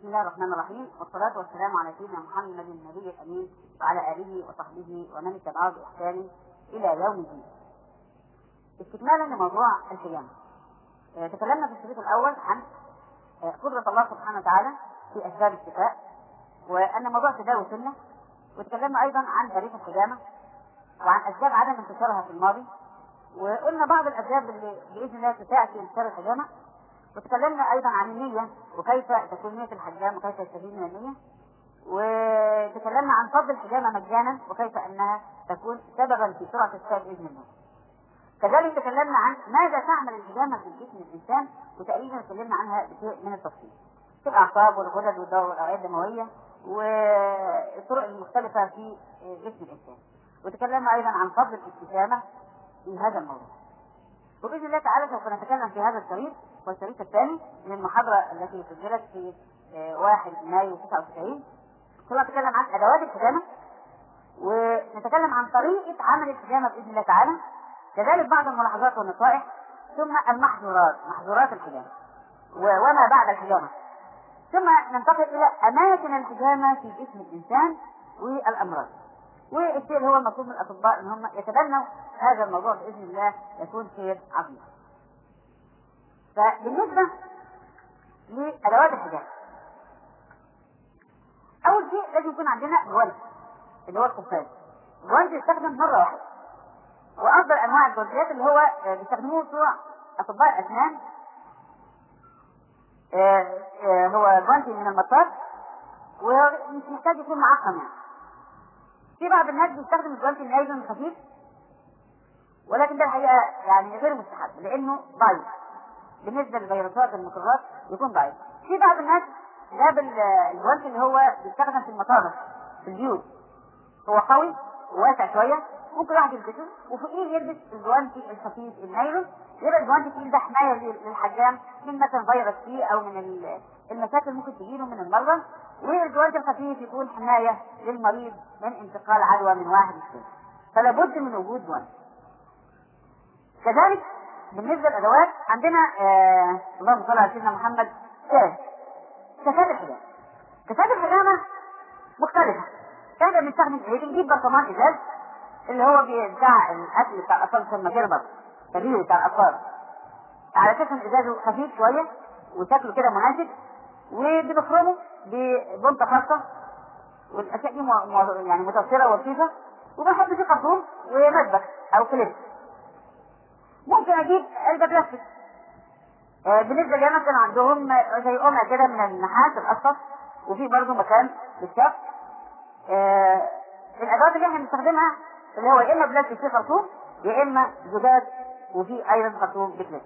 بسم الله الرحمن الرحيم والصلاة والسلام على سيدنا محمد النبي الأمين وعلى آله وصحبه ومن اتبعه بإحسان إلى يوم الدين. استكمالا لموضوع القيامة. آه، تكلمنا في الشريط الأول عن آه، قدرة الله سبحانه وتعالى في أسباب الشفاء وأن موضوع تداوي سنة وتكلمنا أيضا عن تاريخ القيامة وعن أسباب عدم انتشارها في الماضي وقلنا بعض الأسباب اللي بإذن الله تساعد في انتشار الحجامة وتكلمنا ايضا عن النية وكيف تكون نية الحجام وكيف يستفيد من النية وتكلمنا عن فضل الحجامة مجانا وكيف انها تكون سببا في سرعة الشفاء باذن الله. كذلك تكلمنا عن ماذا تعمل الحجامة في جسم الانسان وتقريبا تكلمنا عنها بشيء من التفصيل. في الاعصاب والغدد والدورة والاوعية الدموية والطرق المختلفة في جسم الانسان. وتكلمنا ايضا عن فضل الاستسامة في هذا الموضوع. وباذن الله تعالى سوف نتكلم في هذا الشريط والشريط الثاني من المحاضرة التي سجلت في 1 مايو 99 ثم نتكلم عن أدوات الحجامة ونتكلم عن طريقة عمل الحجامة بإذن الله تعالى كذلك بعض الملاحظات والنصائح ثم المحظورات محظورات الحجامة وما بعد الحجامة ثم ننتقل إلى أماكن الحجامة في جسم الإنسان والأمراض والشيء اللي هو المطلوب من الأطباء إن هم يتبنوا هذا الموضوع بإذن الله يكون خير عظيم فبالنسبة لأدوات الحجاب أول شيء لازم يكون عندنا جوانت اللي هو القفاز الجوانت يستخدم مرة واحدة وأفضل أنواع الجوانتيات اللي هو بيستخدموه بتوع أطباء الأسنان هو جوانتي من المطاط ومش محتاج يكون معقم يعني في بعض الناس بيستخدم الجوانتي النايلون الخفيف ولكن ده الحقيقة يعني غير مستحب لأنه ضعيف بالنسبه للفيروسات الميكروبات يكون ضعيف. في بعض الناس جاب الجوانتي اللي هو بيستخدم في المطابخ في البيوت. هو قوي وواسع شويه ممكن واحد يلبسه وفوقيه يلبس الجوانتي الخفيف النايلون يبقى الجوانتي التقيل ده حمايه للحجام من مثلا فيروس فيه او من المشاكل ممكن تجيله من المرضى والجوانتي الخفيف يكون حمايه للمريض من انتقال عدوى من واحد للثاني. فلا بد من وجود جوانتي. كذلك بالنسبه للادوات عندنا آه اللهم صل على سيدنا محمد كاس كاسات الحجامه كاسات الحجامه مختلفه احنا بنستخدم ايه بنجيب برطمان ازاز اللي هو بتاع الاكل بتاع الاطفال ثم جربر كبير بتاع الاطفال على اساس ان ازازه خفيف شويه وشكله كده مناسب وبنخرمه ببنطه خاصه والاشياء دي مو... يعني متوفره ولطيفه وبنحط فيه خرطوم ومسبك او كليب ممكن اجيب علبه بلاستيك آه بالنسبه لي مثلا عندهم زي قمع كده من النحاس الاصفر وفي برضه مكان للشف آه الادوات اللي احنا بنستخدمها اللي هو يا اما بلاستيك فيه خرطوم يا اما زجاج وفي ايضا خرطوم بكليب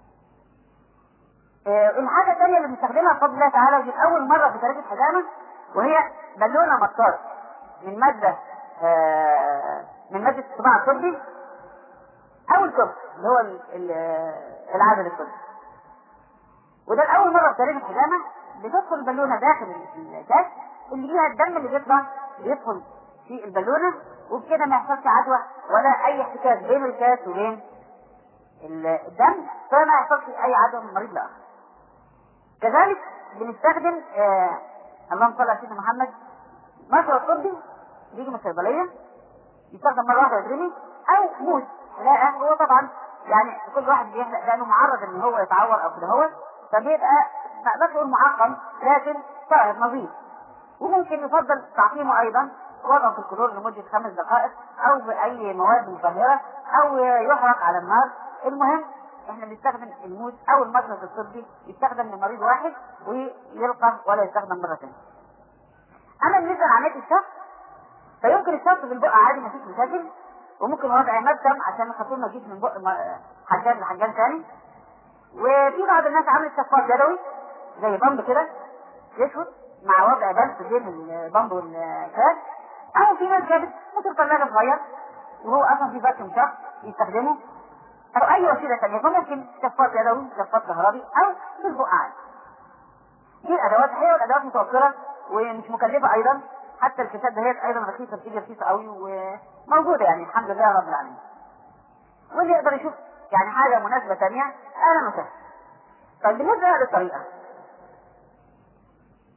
آه الحاجه الثانيه اللي بنستخدمها بفضل الله تعالى ودي اول مره في تاريخ الحجامه وهي بالونه مطاط من ماده من ماده الصباع الطبي او الكب اللي هو العدد الكبري وده الاول مره في تاريخ الحجامه بتدخل البالونه داخل الكاس اللي فيها الدم اللي بيطلع بيدخل في البالونه وبكده ما يحصلش عدوى ولا اي احتكاك بين الكاس وبين الدم فما يحصلش اي عدوى من مريض لاخر كذلك بنستخدم آه اللهم صل على سيدنا محمد مشرب طبي بيجي من الصيدليه يستخدم مره واحده يترمي او موس لا هو طبعا يعني كل واحد بيحلق لانه معرض ان هو يتعور او كده هو فبيبقى ما اقدرش اقول معقم لكن طاهر نظيف وممكن يفضل تعقيمه ايضا وضعه في الكلور لمده خمس دقائق او باي مواد مطهره او يحرق على النار المهم احنا بنستخدم الموس او المشرط الطبي يستخدم لمريض واحد ويلقى ولا يستخدم مره ثانيه. اما بالنسبه لعمليه الشخص فيمكن الشخص بالبقعه عادي مفيش مشاكل وممكن وضع مبتم عشان الخرطوم ما يجيش من بق حجاج لحجاج ثاني وفي بعض الناس عملت شفاط يدوي زي بامب كده يشفط مع وضع بلف بين البامب والكاس او في ناس جابت موتور ثلاجه صغير وهو اصلا في باكم شخص يستخدمه او اي وسيله ثانيه فممكن شفاط يدوي شفاط كهربي او بالبقعات دي الادوات هي والادوات متوفره ومش مكلفه ايضا حتى الكاسات دهيت ايضا رخيصه بتيجي رخيصه قوي وموجوده يعني الحمد لله رب العالمين. واللي يقدر يشوف يعني حاجه مناسبه ثانيه اهلا وسهلا. طيب بالنسبه للطريقه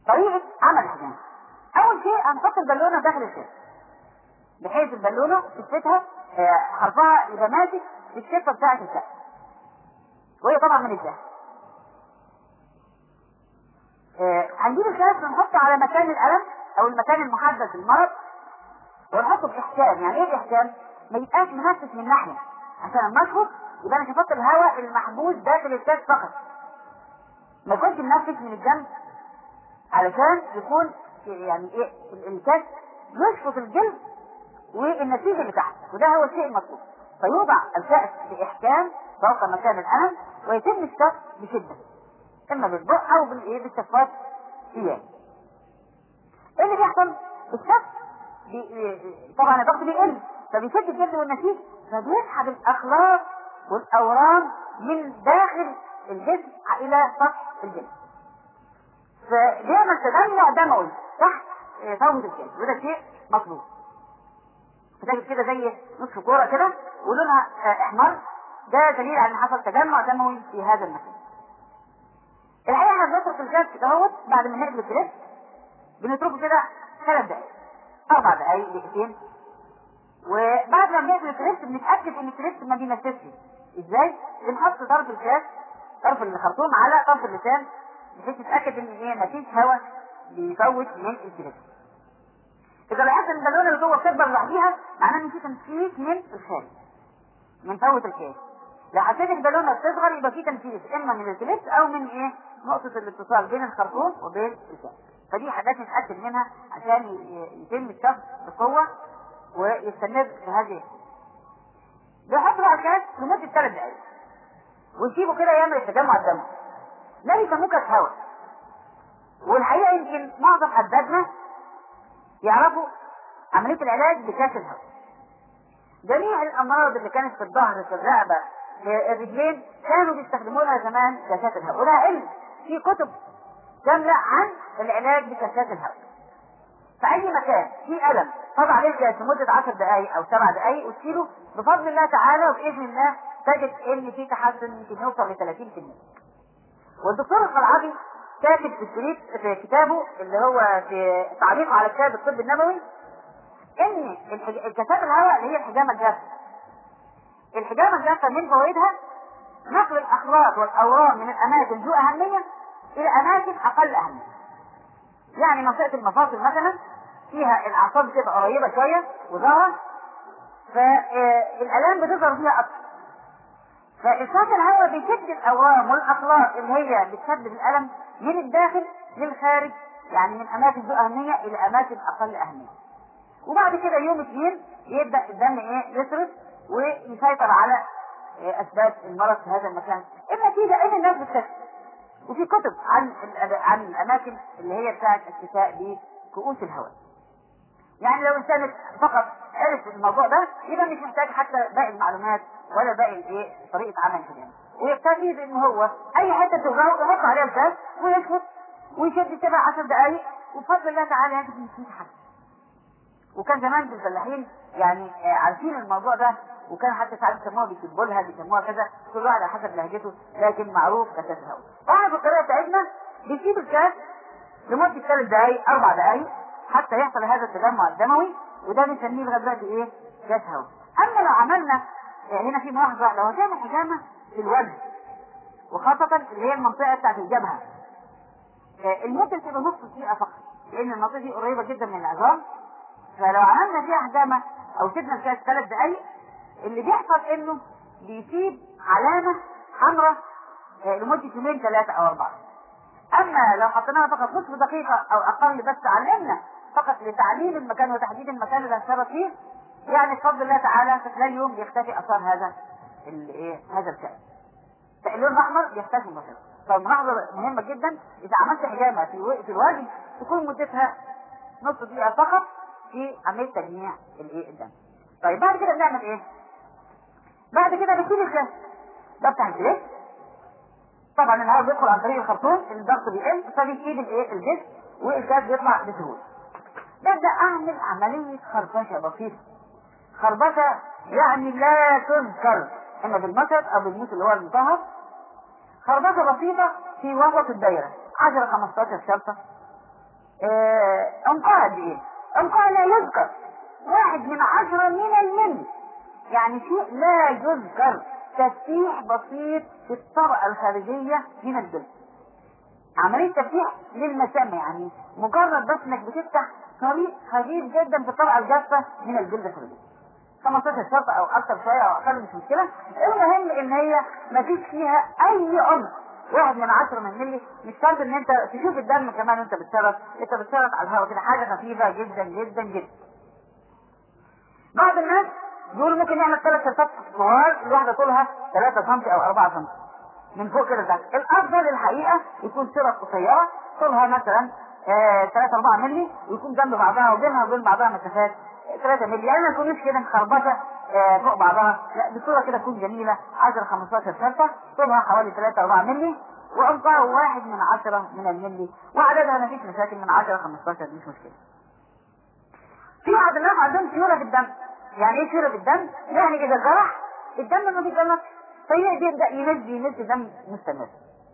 طريقة عمل الحجامة أول شيء هنحط البالونة داخل الكاس بحيث البالونة تثبتها آه، حرفها يبقى ماسك في الشفة بتاعة الكاس وهي طبعا من الجهة آه، هنجيب الكاس ونحطه على مكان الألم أو المكان المحدد للمرض ونحطه بإحكام يعني إيه بإحكام؟ ما يبقاش منفس من ناحية عشان لما أشفط يبقى أنا شفطت الهواء المحبوس داخل الكاس فقط ما يكونش منفس من الجنب علشان يكون يعني ايه الكاس يشفط الجلد والنتيجه اللي تحت وده هو الشيء المطلوب فيوضع الكأس بإحكام فوق مكان الألم ويتم الشفط بشدة إما بالبق أو بالإيه بالشفاط إياه إيه اللي بيحصل؟ الشفط بي... طبعا الضغط بيقل فبيشد الجلد والنسيج فبيسحب الأخلاق والأورام من داخل الجسم إلى سطح الجسم فبيعمل تجمع دموي تحت فوهة الجلد وده شيء مطلوب فتجد كده زي نصف كورة كده ولونها احمر ده دليل على ان حصل تجمع دموي في هذا المكان الحقيقة احنا بنترك الجهاز كده اهوت بعد ما نقفل الكريس بنتركه كده ثلاث دقايق اربع دقايق دقيقتين وبعد ما بنقفل الكريس بنتأكد ان الكريس ما بينفسش ازاي؟ بنحط طرف الكاس طرف الخرطوم على طرف اللسان بحيث نتأكد ان ايه مفيش هواء بيفوت من الكريس إذا لاحظت ان البالونة اللي جوه بتكبر لوحديها معناه ان في تنفيذ من الخارج من فوت الكاس لو حسيت البالونة بتصغر يبقى في تنفيذ اما من الكليبس او من ايه نقطة الاتصال بين الخرطوم وبين الكاس فدي حاجات نتأكد منها عشان يتم الشفط بقوة ويستمر في هذه بيحط بقى الكاس لمدة ثلاث دقايق ونسيبه كده يعمل التجمع الدموي لا يسموه كاس هواء والحقيقة يمكن معظم حدادنا يعرفوا عملية العلاج بكاس الهواء جميع الأمراض اللي كانت في الظهر في الرقبة في الرجلين كانوا بيستخدموا لها زمان كاسات الهواء وده علم في كتب كاملة عن العلاج بكاسات الهواء في أي مكان في ألم طبع عليه الكاس لمدة 10 دقائق أو 7 دقائق وتشيله بفضل الله تعالى وبإذن الله تجد إن في تحسن يمكن يوصل ل 30% والدكتور القلعبي كاتب في الشريط في كتابه اللي هو في تعليقه على كتاب الطب النبوي ان الحج... الكثافه الهواء اللي هي الحجامه الجافه الحجامه الجافه من فوائدها نقل الاخلاط والاورام من الاماكن ذو اهميه الى اماكن اقل اهميه يعني منطقه المفاصل مثلا فيها الاعصاب بتبقى قريبه شويه وظاهره فالالام بتظهر فيها اكثر فإصابة الهواء بيشد الأورام والأخلاط اللي هي بتسبب الألم من الداخل للخارج يعني من أماكن ذو أهمية إلى أماكن أقل أهمية. وبعد كده يوم اثنين يبدأ الدم إيه يسرد ويسيطر على إيه أسباب المرض في هذا المكان. النتيجة إن الناس بتشفى. وفي كتب عن عن الأماكن اللي هي بتاعت الشفاء بكؤوس الهواء. يعني لو انسان فقط عرف الموضوع ده يبقى مش محتاج حتى باقي المعلومات ولا باقي الايه طريقه عمل الحجامه ويكتفي بان هو اي حته توجعه يحط عليها الكاس ويشفط ويشد سبع عشر دقائق وبفضل الله تعالى يجد مش حد وكان زمان في الفلاحين يعني عارفين الموضوع ده وكان حتى ساعات بيسموها بيسبولها بيسموها كذا كل واحد على حسب لهجته لكن معروف كاسات الهواء. احنا في الطريقه بتاعتنا بنسيب الكاس لمده ثلاث دقائق اربع دقائق حتى يحصل هذا التجمع الدموي وده بنسميه لغايه دلوقتي ايه؟ كاس هواء. اما لو عملنا هنا في ملاحظه لو هتعمل حجامه في الوجه وخاصة اللي هي المنطقة بتاعت الجبهة المدة تبقى نص دقيقة فقط لأن المنطقة دي قريبة جدا من العظام فلو عملنا فيها حجامة أو سيبنا الكاس ثلاث دقايق اللي بيحصل إنه بيسيب علامة حمراء لمدة يومين ثلاثة أو أربعة أما لو حطيناها فقط نصف دقيقة أو أقل بس علمنا فقط لتعليم المكان وتحديد المكان اللي هنشرب فيه يعني بفضل الله تعالى في خلال يوم بيختفي اثار هذا الايه هذا الكائن. اللون الاحمر بيختفي مباشره. فملاحظه مهمه جدا اذا عملت حجامه في في الوجه تكون مدتها نص دقيقه فقط في عمليه تجميع الايه الدم. طيب بعد كده بنعمل ايه؟ بعد كده بنشيل الكاس بفتح الجلد طبعا الهواء بيدخل عن طريق الخرطوم الضغط بيقل فبيشيل الايه الجسم والكاس بيطلع بسهوله. ببدا اعمل عمليه خرفشه بسيطه خربشة يعني لا تذكر اما بالمشهد او بالموس اللي هو المطهر خربشة بسيطة في وسط الدايرة 10 15 شرطة آه، عمقها قد ايه؟ عمقها لا يذكر واحد من عشرة من الملي يعني شيء لا يذكر تفتيح بسيط في الطبقة الخارجية من الجلد عملية تفتيح للمسام يعني مجرد بس انك بتفتح طريق خفيف جدا في الطبقة الجافة من الجلد الخارجي 15 شرط او اكثر شوية او اقل مش مشكلة المهم ان هي مفيش فيها اي عمق واحد من عشرة من ملي مش شرط ان انت تشوف الدم كمان وانت بتشرب انت بتشرب على الهواء كده حاجة خفيفة جدا جدا جدا بعض الناس بيقولوا ممكن نعمل ثلاث شرطات صغار الواحدة طولها 3 سم او 4 سم من فوق كده تحت الافضل الحقيقة يكون شرط قصيرة طولها مثلا 3 4 ملي ويكون جنب بعضها وبينها وبين بعضها مسافات 3 ملي يعني ما تكونش كده مخربطه آه، فوق بعضها لا بصوره كده تكون جميله 10 15 شرطه طولها حوالي 3 4 ملي وعمقها واحد من 10 من الملي وعددها ما فيش مشاكل من 10 15 مش مشكله. في بعض الناس عندهم سيوله في الدم يعني ايه سيوله في الدم؟ يعني اذا جرح الدم ما بيتجلطش فيبدا ينزل ينزل دم مستمر.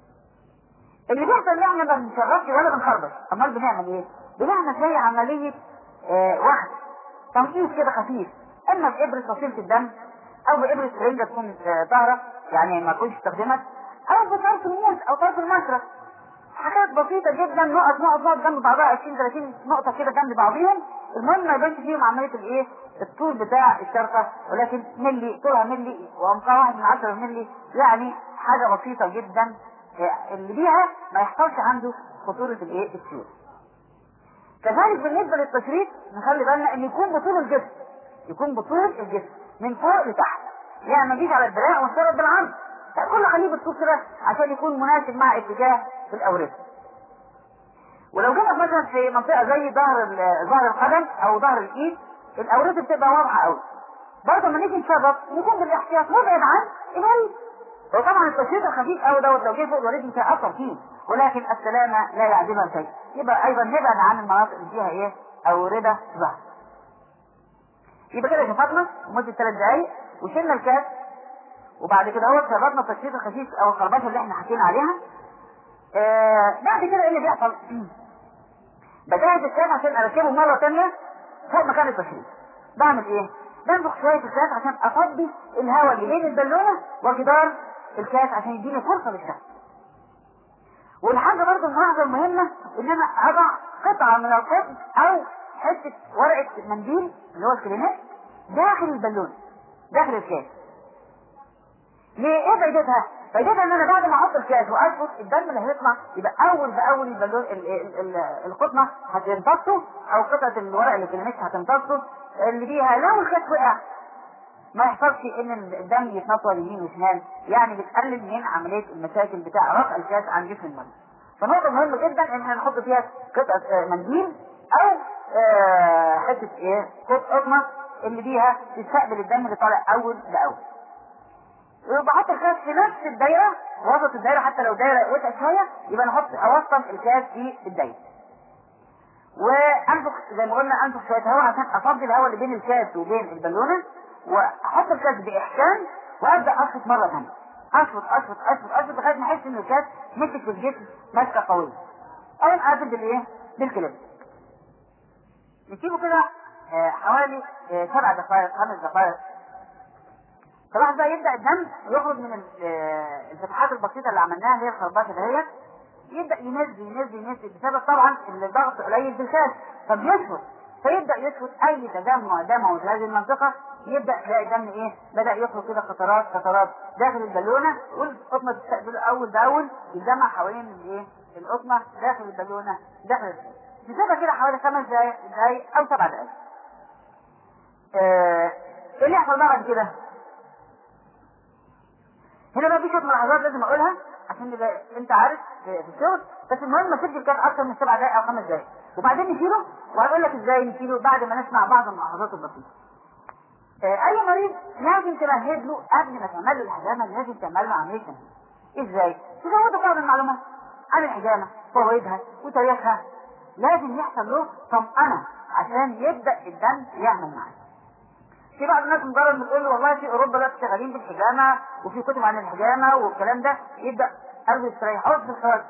اللي بيحصل ان احنا ما بنشربش ولا بنخربش امال بنعمل ايه؟ بنعمل زي عمليه آه واحد تنقيص كده خفيف اما بابره فصيله الدم او بابره سرنجه تكون آه، طاهره يعني ما تكونش استخدمت او بطرف الموس او طرف المشرب حاجات بسيطه جدا نقط نقط نقط جنب بعضها 20 30 نقطه كده جنب بعضهم المهم ما يبانش فيهم عمليه الايه الطول بتاع الشرطه ولكن ملي طولها ملي وعمقها واحد من 10 ملي يعني حاجه بسيطه جدا آه، اللي بيها ما يحصلش عنده خطوره الايه السيول كذلك بالنسبه للتشريط نخلي بالنا ان يكون بطول الجسم يكون بطول الجسم من فوق لتحت يعني ما نجيش على الدراع ونشرب بالعرض لا كل خليه بالطول كده عشان يكون مناسب مع اتجاه في الاورده ولو جينا مثلا في منطقه زي ظهر ال- ظهر القدم او ظهر الايد الاورده بتبقى واضحه قوي برضه لما نيجي نشرب نكون بالاحتياط نبعد عن الوريد وطبعا التشريط الخفيف قوي دوت لو جه فوق الوريد مش هيأثر فيه ولكن السلامه لا يعدمها شيء يبقى ايضا نبعد عن المناطق اللي فيها ايه اورده ظهر يبقى كده شفطنا لمده ثلاث دقائق وشلنا الكاس وبعد كده هو شربنا التشريط الخفيف او الخربشه اللي احنا حكينا عليها آه بعد كده ايه اللي بيحصل؟ بجهز الكاس عشان اركبه مره ثانيه فوق مكان التشريط بعمل ايه؟ بنفخ شويه في الكاس عشان افضي الهواء اللي بين البالونه وجدار الكاس عشان يديني فرصه للشحن والحاجه برضه الملاحظه المهمه ان انا اضع قطعه من القطن او حته ورقه منديل اللي هو الكلينات داخل البالونه داخل الكاس ليه ايه فايدتها؟ فايدتها ان انا بعد ما احط الكاس واظبط الدم اللي هيطلع يبقى اول باول البالون ال- ال- ال- القطنه هتمتصه او قطعه الورق اللي في النص هتمتصه اللي بيها لو الكاس وقع ما يحصلش ان الدم يتنطور يمين وشمال يعني بتقلل من عمليه المشاكل بتاع رفع الكاس عن جسم المريض فنقطه مهمه جدا ان احنا نحط فيها قطعه آه، منديل او آه، حته ايه قطنه اللي بيها تستقبل الدم اللي طالع اول باول وبحط الكاس في نفس الدايرة وسط الدايرة حتى لو دايرة وسع شوية يبقى نحط اوسط الكاس في الدايرة وانفخ زي ما قلنا انفخ شوية هواء عشان افضي الهواء اللي بين الكاس وبين البالونة واحط الكاس باحكام وابدا اشفط مرة ثانية اشفط اشفط اشفط اشفط لغاية ما احس ان الكاس مسك في الجسم ماسكة قوية او اقفل بالايه؟ بالكلام نسيبه كده آه، حوالي آه، سبع دقائق خمس دقائق فلاحظ بقى يبدا الدم يخرج من ال- آه، الفتحات البسيطه اللي عملناها اللي هي الخربشه دهيت يبدا ينزل ينزل ينزل بسبب طبعا ان الضغط قليل في الكاس فبيشفط فيبدا يشفط اي تجمع دموي في هذه المنطقه يبدا تلاقي الدم ايه بدا يخرج كده قطرات قطرات داخل البالونه والقطنه تستقبله اول باول يتجمع حوالين الايه القطنه داخل البالونه داخل الكاس نسيبها كده حوالي خمس دقائق دقائق او سبع دقائق آه، ايه اللي يحصل بقى بعد كده؟ هنا بقى في شويه ملاحظات لازم اقولها عشان يبقى انت عارف في في الشغل بس المهم ما تسيبش الكاس اكتر من سبع دقائق او خمس دقائق وبعدين نشيله وهقول لك ازاي نشيله بعد ما نسمع بعض الملاحظات البسيطه. آه، اي مريض لازم تمهد له قبل ما تعمل له الحجامه لازم تعمل له عمليه تمهيد. ازاي؟ تزود بعض المعلومات عن الحجامه فوائدها وتاريخها لازم يحصل له طمأنة عشان يبدأ الدم يعمل معاه. في بعض الناس مجرد ما تقول له والله في اوروبا لا شغالين بالحجامه وفي كتب عن الحجامه والكلام ده يبدا قلبه يستريح اقعد في الخارج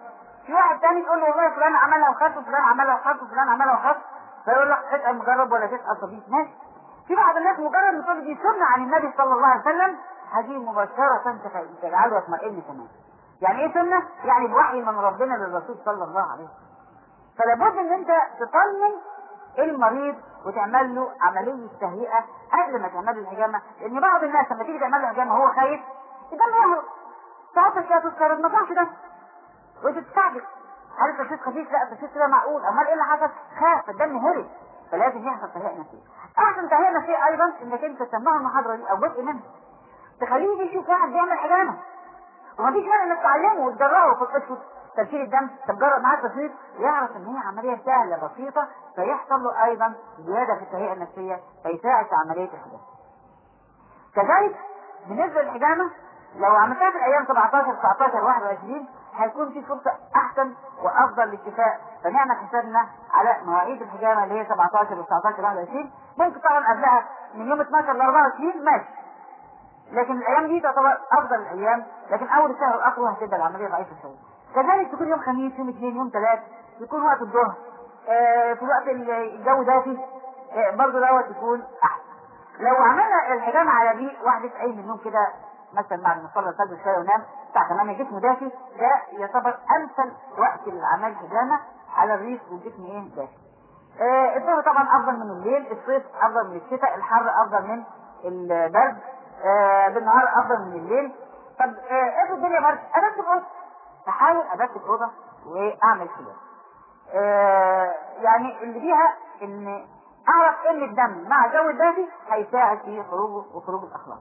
في واحد تاني تقول له والله فلان عملها وخف وفلان عملها وخف وفلان عملها وخف فيقول لك اسال مجرب ولا تسال طبيب ماشي في بعض الناس مجرد ما تقول دي سنه عن النبي صلى الله عليه وسلم هذه مباشره تجعله يطمئن كمان يعني ايه سنه؟ يعني بوحي من ربنا للرسول صلى الله عليه وسلم فلا بد ان انت تطمن المريض وتعمل له عمليه تهيئه قبل ما تعمل له الحجامه لان بعض الناس لما تيجي تعمل له حجامه وهو خايف الدم يهرب تعطش لا تذكر ما ينفعش ده وتستعجل هل التشخيص خفيف لا التشخيص ده معقول امال ايه اللي حصل خاف الدم هرب فلازم يحصل تهيئه نفسيه احسن تهيئه نفسيه ايضا انك انت تسمعه المحاضره دي او جزء منها تخليه يشوف واحد بيعمل حجامه ومفيش مانع انك تعلمه وتدربه في قصه تبشير الدم تجرب معاه التصوير يعرف ان هي عمليه سهله بسيطه فيحصل له ايضا زياده في التهيئه النفسيه فيساعد في عمليه الحجامه. كذلك بالنسبه للحجامه لو عملتها في الايام 17 19 21 هيكون في فرصه احسن وافضل للشفاء فنعمل حسابنا على مواعيد الحجامه اللي هي 17 و 19 21 ممكن طبعا قبلها من يوم 12 ل 24 ماشي لكن الايام دي تعتبر افضل الايام لكن اول الشهر الاخر هتبقى العمليه ضعيفه شويه كذلك تكون يوم خميس يوم اثنين يوم ثلاث يكون وقت الظهر آه في وقت الجو دافي آه برضه دوت يكون احسن لو عملنا الحجامه على دي واحد في اي من النوم كده مثلا بعد ما صلى الفجر شويه ونام الساعه 8 جسمه دافي ده يعتبر امثل وقت لعمل حجامه على الريف والجسم ايه دافي. آه الظهر طبعا افضل من الليل، الصيف افضل من الشتاء، الحر افضل من البرد، آه بالنهار افضل من الليل. طب آه افرض الدنيا برد، ارتب اوضه. احاول ارتب اوضه واعمل حجامه. آه يعني اللي فيها ان اعرف ان الدم مع جو الدافي هيساعد في خروجه وخروج الاخلاق.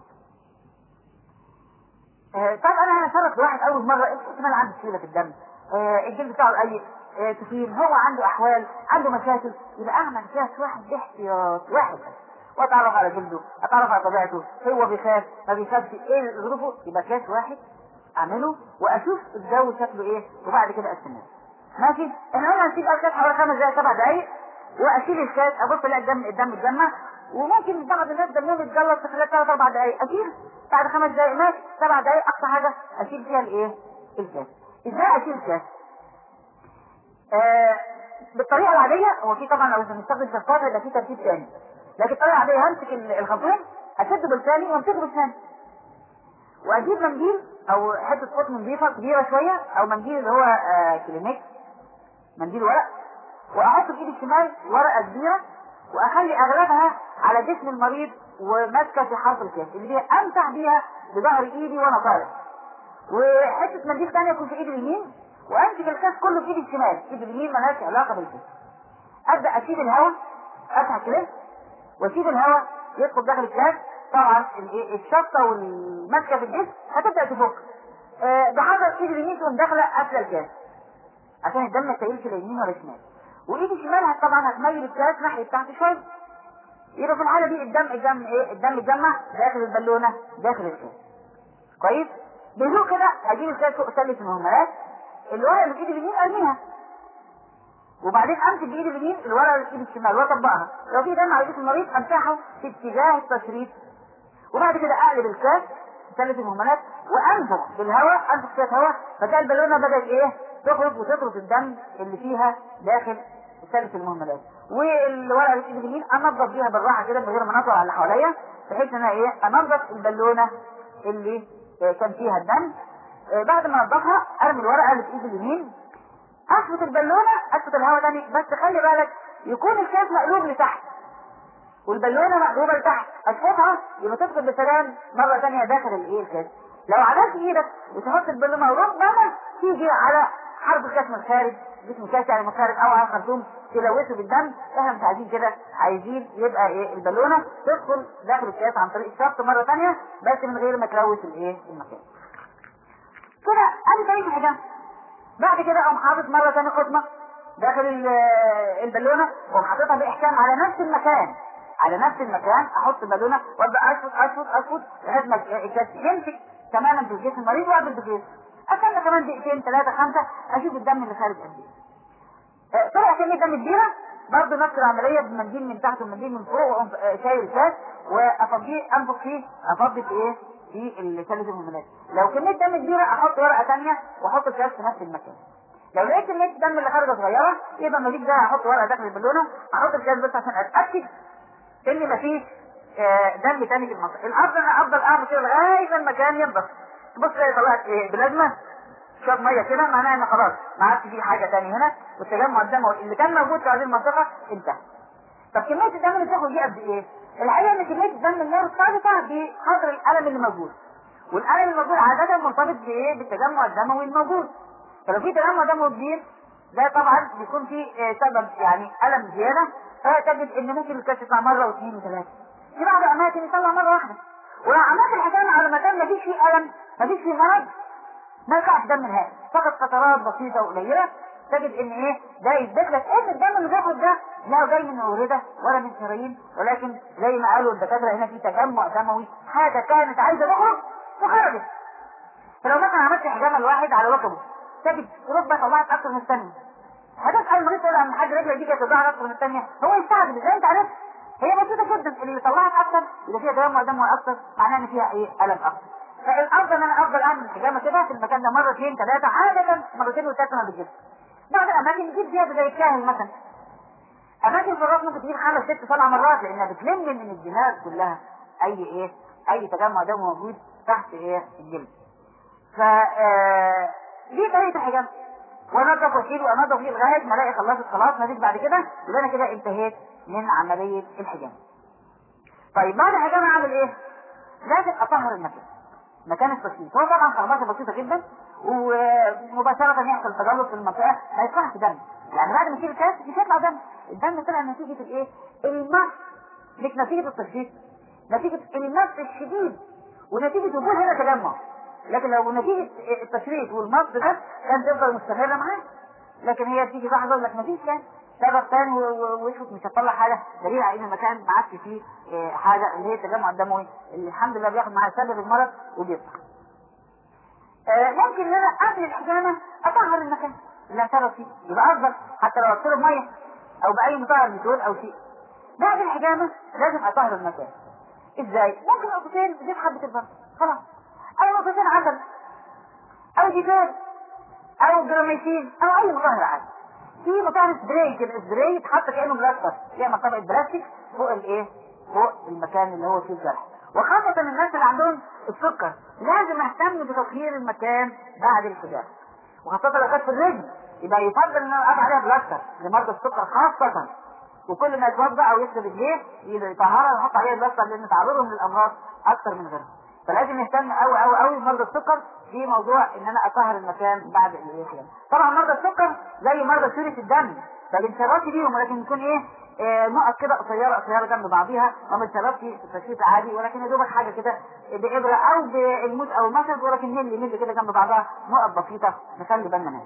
آه طب انا هنشرف بواحد اول مره احتمال عنده سيوله في الدم آه الجلد بتاعه قليل آه تخين هو عنده احوال عنده مشاكل يبقى اعمل كاس واحد باحتياط واحد بس واتعرف على جلده اتعرف على طبيعته هو بيخاف ما بيخافش ايه ظروفه يبقى كاس واحد اعمله واشوف الجو شكله ايه وبعد كده استمر ماشي احنا قلنا هنسيب الكاس حوالي خمس دقائق سبع دقائق واشيل الكاس ابص الاقي الدم الدم اتجمع وممكن بعض الناس دمهم يتجلط في خلال ثلاث اربع دقائق اشيل بعد خمس دقائق ماشي سبع دقائق اقصى حاجه اشيل فيها الايه؟ الكاس ازاي اشيل الكاس؟ آه بالطريقه العاديه هو في طبعا لو بنستخدم شفاطه يبقى في ترتيب ثاني لكن الطريقه العاديه همسك الخرطوم اشده بلساني وامسكه بلساني واجيب منديل او حته قطن نظيفه كبيره شويه او منديل اللي هو آه كلينيك منديل ورق واحط في ايدي الشمال ورقه كبيره واخلي اغلبها على جسم المريض وماسكه في حرف الكاس اللي بيها امسح بيها بظهر ايدي وانا طالع وحته منديل ثانيه يكون في ايدي اليمين وامسك الكاس كله في ايدي الشمال ايدي اليمين مالهاش علاقه بالكاس ابدا اسيب الهواء افتح كده واسيب الهواء يدخل داخل الكاس طبعا الشطه والماسكه في الجسم هتبدا تفك أه بحذر ايدي اليمين تقوم داخله قافله الكاس عشان الدم ما يسيلش لا يمين ولا شمال وايدي الشمال طبعا هتميل الكاس ناحيه تحت شويه يبقى في الحاله دي الدم الدم ايه الدم اتجمع داخل البالونه داخل الكاس كويس بهدوء كده اجيب الكاس فوق سله المهملات الورقه اللي في ايدي اليمين ارميها وبعدين امسك بايدي اليمين الورقه اللي في ايدي الشمال واطبقها لو في دم على جسم المريض امسحه في اتجاه التشريط وبعد كده اقلب الكاس سله المهملات وانفخ بالهواء انفخ شويه هواء فتلاقي البالونه بدات ايه تخرج وتطرد الدم اللي فيها داخل سله المهملات والورقه اللي في ايدي اليمين انضف بيها بالراحه كده من غير ما نطلع على اللي حواليا بحيث ان انا ايه انضف البالونه اللي كان فيها الدم بعد ما انضفها ارمي الورقه اللي في ايدي اليمين اشفط البالونه اشفط الهواء تاني بس خلي بالك يكون الكاس مقلوب لتحت والبالونه مقلوبه لتحت اشفطها يبقى تدخل بسلام مره ثانيه داخل الايه الكاس لو عملت ايدك وتحط البالونه وربما تيجي على حرف الكاس من الخارج جسم الكاس يعني من الخارج او على الخرطوم تلوثه بالدم احنا مش عايزين كده عايزين يبقى ايه البالونه تدخل داخل الكاس عن طريق الشفط مره ثانيه بس من غير ما تلوث الايه المكان كده ادي طريقه الحجام بعد كده اقوم حاطط مره ثانيه قطمه داخل البالونه واقوم حاططها باحكام على نفس المكان على نفس المكان احط بالونه وابدا اشفط اشفط اشفط لغايه ما الكاس يمسك تماما في جسم المريض واقبل بخير استنى كمان دقيقتين ثلاثه خمسه اشوف الدم اللي خارج قد ايه طلع كميه دم كبيره برضه نفس العمليه بمنديل من تحت ومنديل من فوق واقوم شايل الكاس وافضيه انفخ فيه افضي في ايه؟ في سله المهملات لو كميه دم كبيره احط ورقه ثانيه واحط الكاس في نفس المكان لو لقيت كميه الدم اللي خارجه صغيره يبقى المريض ده هحط ورقه داخل البالونه احط الجهاز بس عشان اتاكد ان مفيش آه، دم تاني في المنطقه الافضل انا افضل اعمل كده لغايه المكان ينضف تبص تلاقي طلعت ايه بلازما شويه ميه كده معناها ان خلاص ما عادش في حاجه تاني هنا والتجمع الدموي اللي كان موجود في هذه المنطقه انتهى طب كميه الدم اللي بتاخد دي قد ايه؟ الحقيقه ان كميه الدم اللي هي مرتبطه بقدر الالم اللي موجود والالم الموجود عاده مرتبط بايه؟ بالتجمع الدموي الموجود فلو في تجمع دموي كبير ده طبعا بيكون في آه، سبب يعني الم زياده فتجد ان ممكن الكاس يطلع مره واثنين وثلاثه في بعض الاماكن يطلع مره واحده ولو عملت الحكام على مكان ما فيش فيه الم ما فيش فيه مرض ما يقعش دم نهائي فقط قطرات بسيطه وقليله تجد ان ايه ده يثبت لك ان الدم اللي بياخد ده لا جاي من اورده ولا من شرايين ولكن زي ما قالوا الدكاتره هنا في تجمع دموي حاجه كانت عايزه تخرج وخرجت فلو مثلا عملت حجامه لواحد على ركبه تجد ركبه طلعت اكتر من الثانيه هتسال المريض تقول ان حد رجله دي كانت توجعها اكتر من الثانيه هو يستعجب ازاي انت عرفت هي بسيطه جدا اللي طلعت اكتر يبقى فيها تجمع دموي اكتر معناها ان فيها ايه الم اكتر فالافضل ان انا افضل اعمل الحجامه كده في المكان ده مرتين ثلاثه عاده مرتين وثلاثه ما بتجيبش بعض الاماكن بتجيب زياده زي الكاهل مثلا اماكن في الراس ممكن تجيب خمس ست سبع مرات لانها بتلم من الدماغ كلها اي ايه اي تجمع دم موجود تحت ايه الجلد ف آه، دي طريقه الحجامه وانضف واشيل وانضف فيه لغايه ما الاقي خلصت خلاص مفيش بعد كده يبقى انا كده انتهيت من عمليه الحجامه طيب بعد الحجامه اعمل ايه؟ لازم اطهر المكان مكان التشخيص هو طبعا خربطه بسيطه جدا ومباشره يحصل تجلط في المنطقه ما يطلعش دم يعني بعد ما يشيل الكاس مش هيطلع دم الدم طلع نتيجه الايه؟ المس مش نتيجه التشخيص نتيجه المس الشديد ونتيجه وجود هنا تجمع لكن لو نتيجه التشريط والمس ده كان تفضل مستمره معاه لكن هي تيجي لحظه يقول لك مفيش يعني سبب تاني ويشوف مش هتطلع حاجه دليل على ان المكان ما عادش فيه آه، حاجه اللي هي التجمع الدموي اللي الحمد لله بياخد معاه سبب المرض وبيطلع. آه، ممكن ان انا قبل الحجامه اطهر المكان اللي هشرب فيه يبقى افضل حتى لو اغسله بميه او باي مطهر بترول او شيء. بعد الحجامه لازم اطهر المكان. ازاي؟ ممكن نقطتين زيت حبه البرد خلاص. او نقطتين عسل او جفاف او جراميسين او اي مطهر عادي. في مطهر سبراي كده سبراي يتحط كانه بلاستر يعمل طبقه بلاستيك فوق الايه؟ فوق المكان اللي هو فيه الجرح وخاصة الناس اللي عندهم السكر لازم اهتم بتطهير المكان بعد الحجامة وخاصة لو كانت في الرجل يبقى يفضل ان انا اقطع عليها بلاستر لمرضى السكر خاصة وكل ما يتوضا او يغسل رجليه يطهرها ويحط عليها بلاستر لان تعرضهم للامراض اكثر من غيرهم فلازم نهتم قوي قوي قوي بمرضى السكر في موضوع ان انا اطهر المكان بعد الحجامة طبعا مرضى السكر زي مرضى سيرة الدم فبنشربش بيهم ولكن يكون ايه آه، نقط كده قصيره قصيره جنب بعضيها وما بنشربش في التشريط عادي ولكن يا دوبك حاجه كده بابره او بالموس او المشرب ولكن ملي ملي كده جنب بعضها نقط بسيطه نخلي بالنا منها.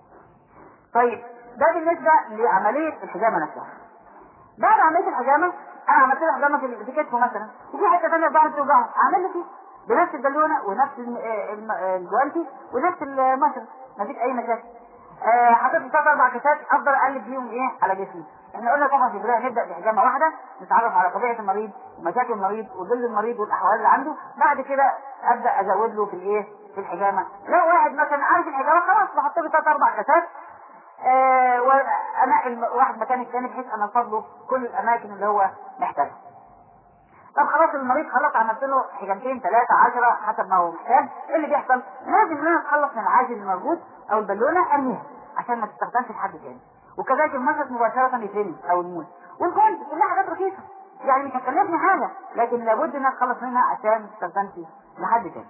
طيب ده بالنسبه لعمليه الحجامه نفسها. بعد عمليه الحجامه انا عملت له حجامه في في كتفه مثلا وفي حته ثانيه بعد توجعه اعمل له فيه بنفس البالونه ونفس الم- آه، الم- آه، الجوانتي ونفس المشرب مفيش اي مشاكل. آه، حطيت ثلاث اربع كاسات افضل اقلب بيهم ايه على جسمي احنا قلنا طبعا في البدايه نبدا بحجامه واحده نتعرف على طبيعه المريض ومشاكل المريض وظل المريض والاحوال اللي عنده بعد كده ابدا ازود له في الايه في الحجامه لو واحد مثلا عارف الحجامه خلاص بحط له ثلاث اربع كاسات آه وانقل واحد مكان الثاني بحيث ان انفض له كل الاماكن اللي هو محتاجها طب خلاص المريض خلاص عملت له حجامتين ثلاثة عشرة حسب ما هو محتاج ايه اللي بيحصل؟ لازم ان انا اتخلص من العاجل الموجود او البالونة ارميها عشان ما تستخدمش لحد تاني وكذلك المشط مباشرة يترمي او الموس والجولد كلها حاجات رخيصة يعني مش هتكلفني حاجة لكن لابد ان أنا اتخلص منها عشان ما تستخدمش لحد تاني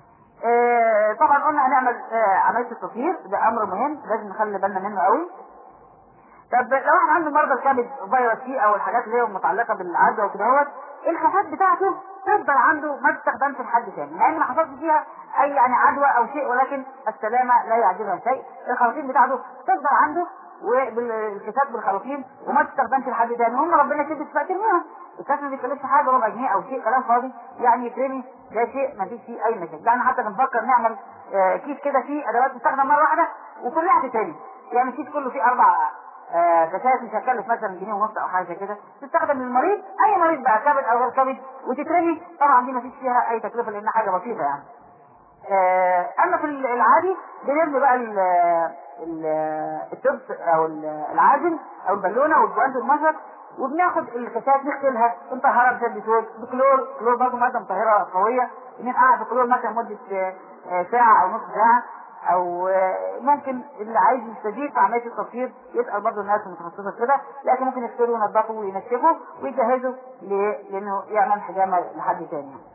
آه طبعا قلنا هنعمل آه عملية التطهير ده امر مهم لازم نخلي بالنا منه قوي طب لو احنا عنده مرضى الكبد فيروس سي او الحاجات اللي هي متعلقه بالعدوى وكده اهوت الخفات بتاعته تفضل عنده ما تستخدمش لحد تاني لان ما حصلش فيها اي يعني عدوى او شيء ولكن السلامه لا يعجبها شيء الخراطيم بتاعته تفضل عنده والكتاب بالخراطيم وما تستخدمش لحد تاني هم ربنا يسيب الشفاء ترميها الكاس ما بيكلفش حاجه ربع جنيه او شيء كلام فاضي يعني يترمي ده شيء ما فيش فيه اي مشاكل يعني حتى بنفكر نعمل آه، كيس كده فيه ادوات تستخدم مره واحده وكلها تترمي يعني كيس كله فيه اربع آه، كشاف مش هتكلف مثلا جنيه ونص او حاجه زي كده تستخدم للمريض اي مريض بقى كبد او غير كبد وتترمي طبعا دي ما فيش فيها اي تكلفه لانها حاجه بسيطه يعني آه، اما في العادي بنبني بقى ال ال التبس او ال- العازل او البالونه والجوانت والمشرط وبناخد الكاسات نغسلها نطهرها بزيت زيتون بكلور كلور برضه ماده مطهره قويه ننقعها في كلور مثلا مده آه، آه، ساعه او نص ساعه او آه، ممكن اللي عايز يستزيد في عمليه التصفير يسال برضه الناس المتخصصه في كده لكن ممكن يغسلوا وينضفوا وينشفوا ويجهزوا ل- لانه يعمل حجامه لحد تاني يعني.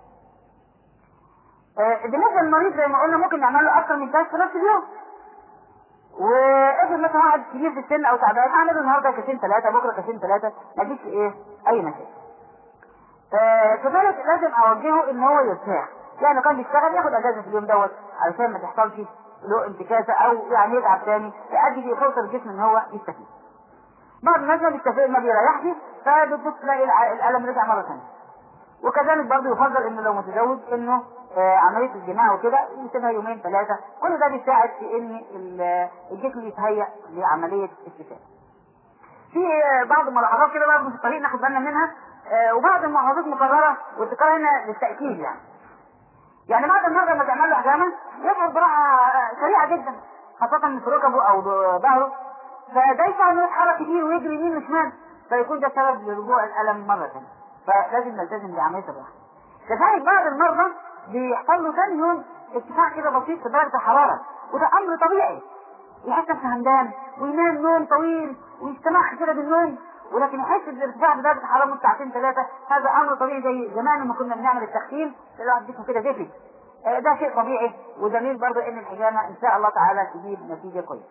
آه، بالنسبه للمريض زي ما قلنا ممكن نعمل له اكثر من كاس في نفس اليوم وافرض مثلا واحد كبير في السن او تعبان اعمل له النهارده كاسين ثلاثه بكره كاسين ثلاثه ما فيش ايه اي مشاكل. آه، كذلك لازم اوجهه ان هو يرتاح يعني لو كان بيشتغل ياخد اجازه في اليوم دوت علشان ما تحصلش له انتكاسه او يعني يتعب تاني يؤدي في فرصه للجسم ان هو يستفيد. بعض الناس ما بيستفيد ما بيريحش فبتبص تلاقي الع- الالم رجع مره ثانيه. وكذلك برضه يفضل انه لو متزوج انه آه، عمليه الجماع وكده يسيبها يومين ثلاثه كل ده بيساعد في ان ال- الجسم يتهيأ لعمليه الشفاء. في آه، بعض الملاحظات كده برضه في الطريق ناخد بالنا منها آه، وبعض الملاحظات مكرره والتكرار هنا للتاكيد يعني. يعني بعد المرة لما تعمل له حجامة يشعر براحة آه، سريعة جدا خاصة في ركبه أو ظهره فده يساعد انه يتحرك كتير ويجري يمين وشمال فيكون ده سبب لرجوع الألم مرة ثانية فلازم نلتزم بعملية الراحة. كذلك بعض المرضى بيحصل له ثاني يوم ارتفاع كده بسيط في درجة الحرارة وده أمر طبيعي يحس نفسه همدان وينام نوم طويل ويستمح كده بالنوم ولكن يحس بارتفاع بدرجة الحرارة من ساعتين ثلاثة هذا أمر طبيعي زي زمان لما كنا بنعمل التخييم الواحد جسمه كده دافي آه، ده شيء طبيعي ودليل برضه ان الحجامة ان شاء الله تعالى تجيب نتيجة كويسة.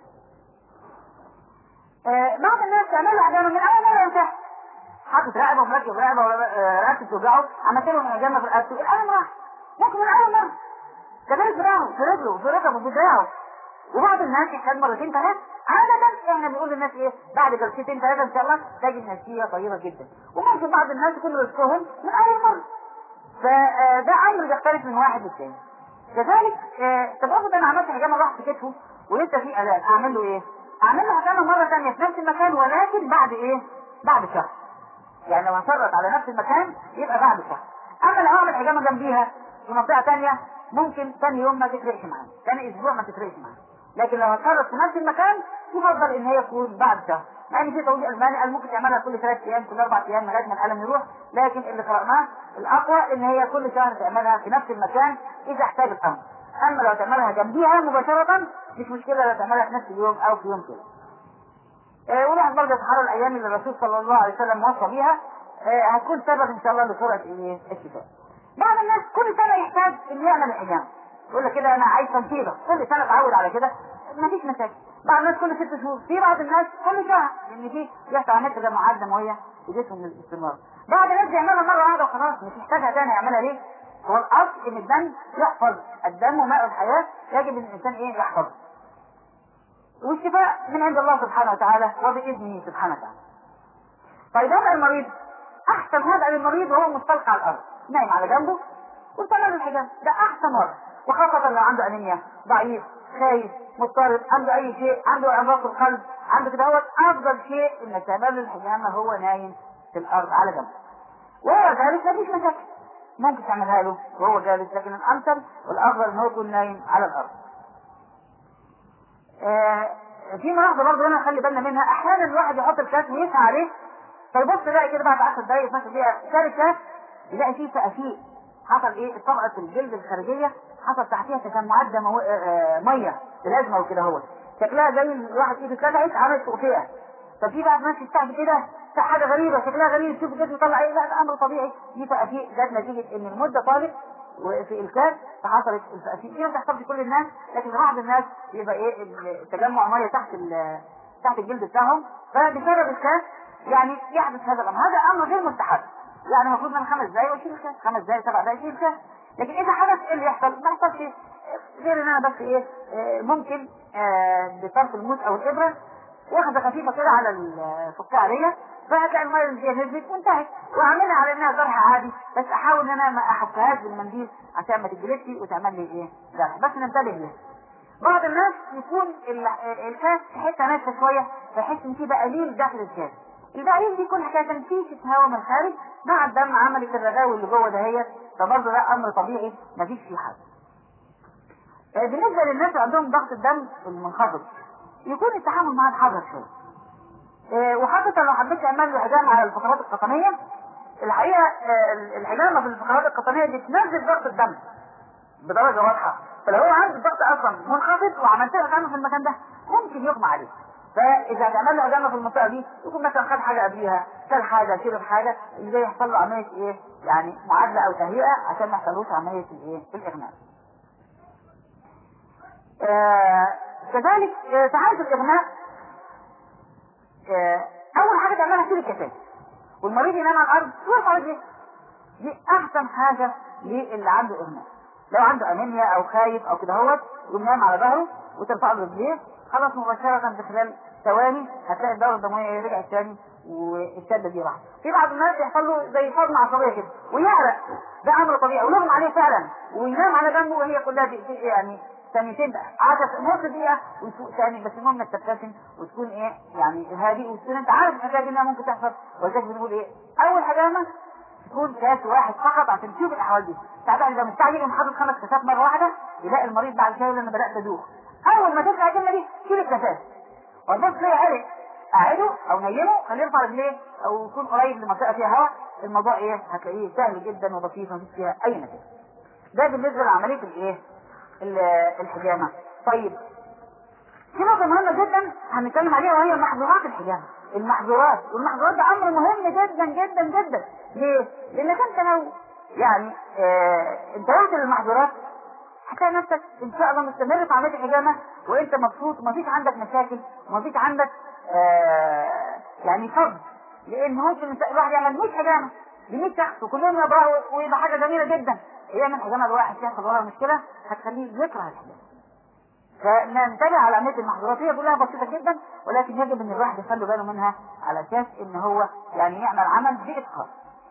آه، بعض الناس تعمل حجامة من أول مرة ينتهي حاطط رقبه ومركب رقبه ورقبته توجعه عملت له حجامة في رقبته الألم راح ممكن من أول مرة كذلك في دراعه في رجله في ركبه في دراعه وبعض الناس يحتاج مرتين ثلاث عادة احنا بنقول للناس ايه بعد جلستين ثلاثة ان شاء الله تجد نتيجة طيبة جدا وممكن بعض الناس يكون رزقهم من اول مرة فده امر بيختلف من واحد للتاني كذلك آه، طب افرض انا عملت حجامة راح في كتفه ولسه في الام اعمل له ايه؟ اعمل له حجامة مرة ثانية في نفس المكان ولكن بعد ايه؟ بعد شهر يعني لو هنشرط على نفس المكان يبقى بعد شهر اما لو اعمل حجامة جنبيها في منطقة ثانية ممكن ثاني يوم ما تفرقش معانا ثاني اسبوع ما تفرقش معانا لكن لو هتشرط في نفس المكان يفضل ان هي تكون بعد شهر يعني في طبيب الماني قال ممكن تعملها كل ثلاث ايام كل اربع ايام لغايه ما الالم يروح لكن اللي قراناه الاقوى ان هي كل شهر تعملها في نفس المكان اذا احتاج الامر اما لو تعملها جنبيها مباشره مش مشكله لو تعملها في نفس اليوم او في يوم كده آه، ونلاحظ برضه سبحان الايام اللي الرسول صلى الله عليه وسلم وصى بيها آه، هتكون سبب ان شاء الله لسرعه ايه الشفاء. بعض الناس كل سنه يحتاج ان يعمل الحجامه. يقول لك كده انا عايز تنفيذه كل سنه اتعود على كده مفيش مشاكل. بعض الناس كل ست شهور، في بعض الناس كل شهر لان في بيحصل عمليه تجمعات دمويه في جسمهم باستمرار. بعض الناس بيعملها مره واحده وخلاص مش محتاجها تاني يعملها ليه؟ هو الاصل ان الدم يحفظ الدم وماء الحياه يجب ان الانسان ايه يحفظه. والشفاء من عند الله سبحانه وتعالى وبإذنه سبحانه وتعالى. طيب هذا المريض أحسن هذا للمريض وهو مستلقى على الأرض نايم على جنبه وطلع له الحجاب ده أحسن وضع وخاصة لو عنده أنيميا ضعيف خايف مضطرب عنده أي شيء عنده أمراض في القلب عنده كده هو أفضل شيء إن تعمل له الحجامة هو نايم في الأرض على جنبه وهو جالس مفيش مشاكل ممكن تعملها له وهو جالس لكن الأمثل والأفضل إن هو يكون نايم على الأرض آه، في ملاحظه برضه هنا خلي بالنا منها احيانا الواحد يحط الكاس ويسعى عليه فيبص يلاقي كده بعد 10 دقايق 12 دقيقه شال الكاس يلاقي فيه فقفيق حصل ايه طبقه الجلد الخارجيه حصل تحتيها تجمعات دمو... آه، آه، ميه بلازمه وكده هو شكلها زي الواحد ايده اتلدعت عملت فوقيه ففي بقى ناس تستعجل كده ده حاجه غريبه شكلها غريب شوف الجسم طلع ايه لا ده امر طبيعي دي فقفيق جت نتيجه ان المده طالت وفي الكاس فحصلت الفقفيق دي ما بتحصلش كل الناس لكن بعض الناس يبقى ايه التجمع ميه تحت ال- تحت الجلد بتاعهم فبسبب الكاس يعني يحدث هذا الامر هذا امر غير مستحب يعني المفروض من خمس دقايق واشيل الكاس خمس دقايق سبع دقايق اشيل الكاس لكن اذا حدث ايه اللي يحصل؟ ما يحصلش غير ان انا بس ايه آه، ممكن آه، بطرف الموس او الابره واخده خفيفه كده على الفقاعه ديت فهتلاقي الميه اللي فيها نزلت وانتهت واعملها على انها جرح عادي بس احاول ان انا ما احكهاش بالمنديل عشان ما تجلسش وتعمل لي ايه جرح بس ننتبه ليها بعض الناس يكون ال- الكاس تحسها ناشفه شويه فيحس ان في بقليل داخل الكاس البقليل دي كل حكايه تنفيذ هواء من الخارج مع الدم عملت الرغاوي اللي جوه دهيت فبرضه ده امر طبيعي مفيش فيه حاجه آه، بالنسبة للناس اللي عندهم ضغط الدم المنخفض يكون التعامل معاه بحذر شوية آه، وخاصة لو حبيت تعمل له حجامة على الفقرات القطنية الحقيقة آه، الحجامة في الفقرات القطنية دي تنزل ضغط الدم بدرجة واضحة فلو هو عنده الضغط أصلا منخفض وعملت له حجامة في المكان ده ممكن يغمى عليه فإذا هتعمل له حجامة في المنطقة دي يكون مثلا خد حاجة قبليها كل حاجة شرب حاجة زي يحصل له عملية إيه يعني معادلة أو تهيئة عشان ما يحصلوش عملية الإيه الإغماء آه كذلك آه في حالة الإغماء آه أول حاجة تعملها تشيل الكتاب والمريض ينام على الأرض ويرفع رجليه دي أحسن حاجة للي عنده إغماء لو عنده أنيميا أو خايف أو كده هوت يقوم نايم على ظهره وترفع له رجليه خلاص مباشرة في خلال ثواني هتلاقي الدورة الدموية رجعت تاني والشدة دي راحت. في بعض الناس يحصل له زي صدمة عصبية كده ويعرق ده أمر طبيعي ويغمى عليه فعلا وينام على جنبه وهي كلها دقيقتين يعني ثانيتين عشر نص دقيقة ويفوق ثاني بس المهم انك تبتسم وتكون ايه يعني هادي وتكون انت عارف الحاجات دي انها ممكن تحصل ولذلك بنقول ايه أول حجامة تكون كاس واحد فقط عشان تشوف الأحوال دي. ساعات واحد لما مستعجل يقوم حاطط خمس كاسات مرة واحدة يلاقي المريض بعد شوية يقول انا بدأت أدوخ. أول ما تطلع الجملة دي شيل الكاسات. وبص ليه عرق أعيده أو نيمه خليه يرفع رجليه أو يكون قريب لمنطقة فيها هواء الموضوع إيه هتلاقيه سهل جدا وبسيط مفيش فيها أي نتيجة. ده بالنسبة لعملية الإيه؟ الحجامة. طيب في نقطة مهمة جدا هنتكلم عليها وهي محظورات الحجامة. المحظورات والمحظورات ده أمر مهم جدا جدا جدا. ليه؟ لأنك أنت لو يعني آه انتبهت للمحظورات هتلاقي نفسك ان شاء الله مستمر في عمليه الحجامه وانت مبسوط ومفيش عندك مشاكل ومفيش عندك آه يعني فضل لان ممكن الواحد يعمل 100 حجامه ل 100 شخص وكلهم يبقى ويبقى حاجه جميله جدا يعمل حجامه لواحد يحصل ورا مشكله هتخليه يكره الحجامه فننتبه على عمليه المحظورات هي كلها بسيطه جدا ولكن يجب ان الواحد يخلي باله منها على اساس ان هو يعني يعمل عمل باتقان.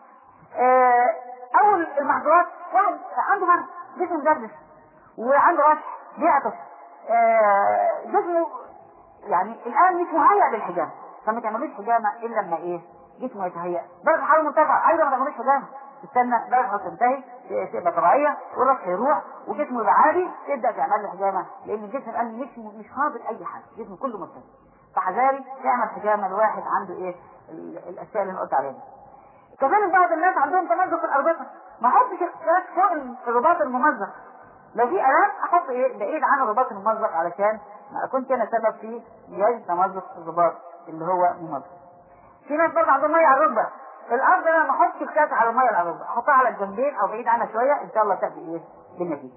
آه اول المحظورات واحد عنده مرض جسمه مدردش وعنده رشح بيعطس آه جسمه يعني الان مش مهيأ للحجامه فما تعملوش حجامه الا لما ايه جسمه يتهيأ درجه حراره مرتفعه ايضا ما تعملوش حجامه تستنى درجه حراره تنتهي تبقى طبيعيه والرشح يروح وجسمه يبقى عادي تبدا تعمل له حجامه لان الجسم الان مش مش فاضل اي حاجه جسمه كله مرتفع فحذاري تعمل حجامه لواحد عنده ايه الاشياء اللي انا قلت عليها كذلك بعض الناس عندهم تمزق في الاربطه ما احطش اختلاف فوق الرباط الممزق لو في الام احط ايه بعيد عن الرباط الممزق علشان ما اكونش انا سبب في جاي تمزق الرباط اللي هو ممزق في ناس برضه عندهم ميه على الركبه الارض انا ما احطش الكاس على الميه على الركبه احطها على الجنبين او بعيد عنها شويه ان شاء الله تاتي ايه بالنتيجه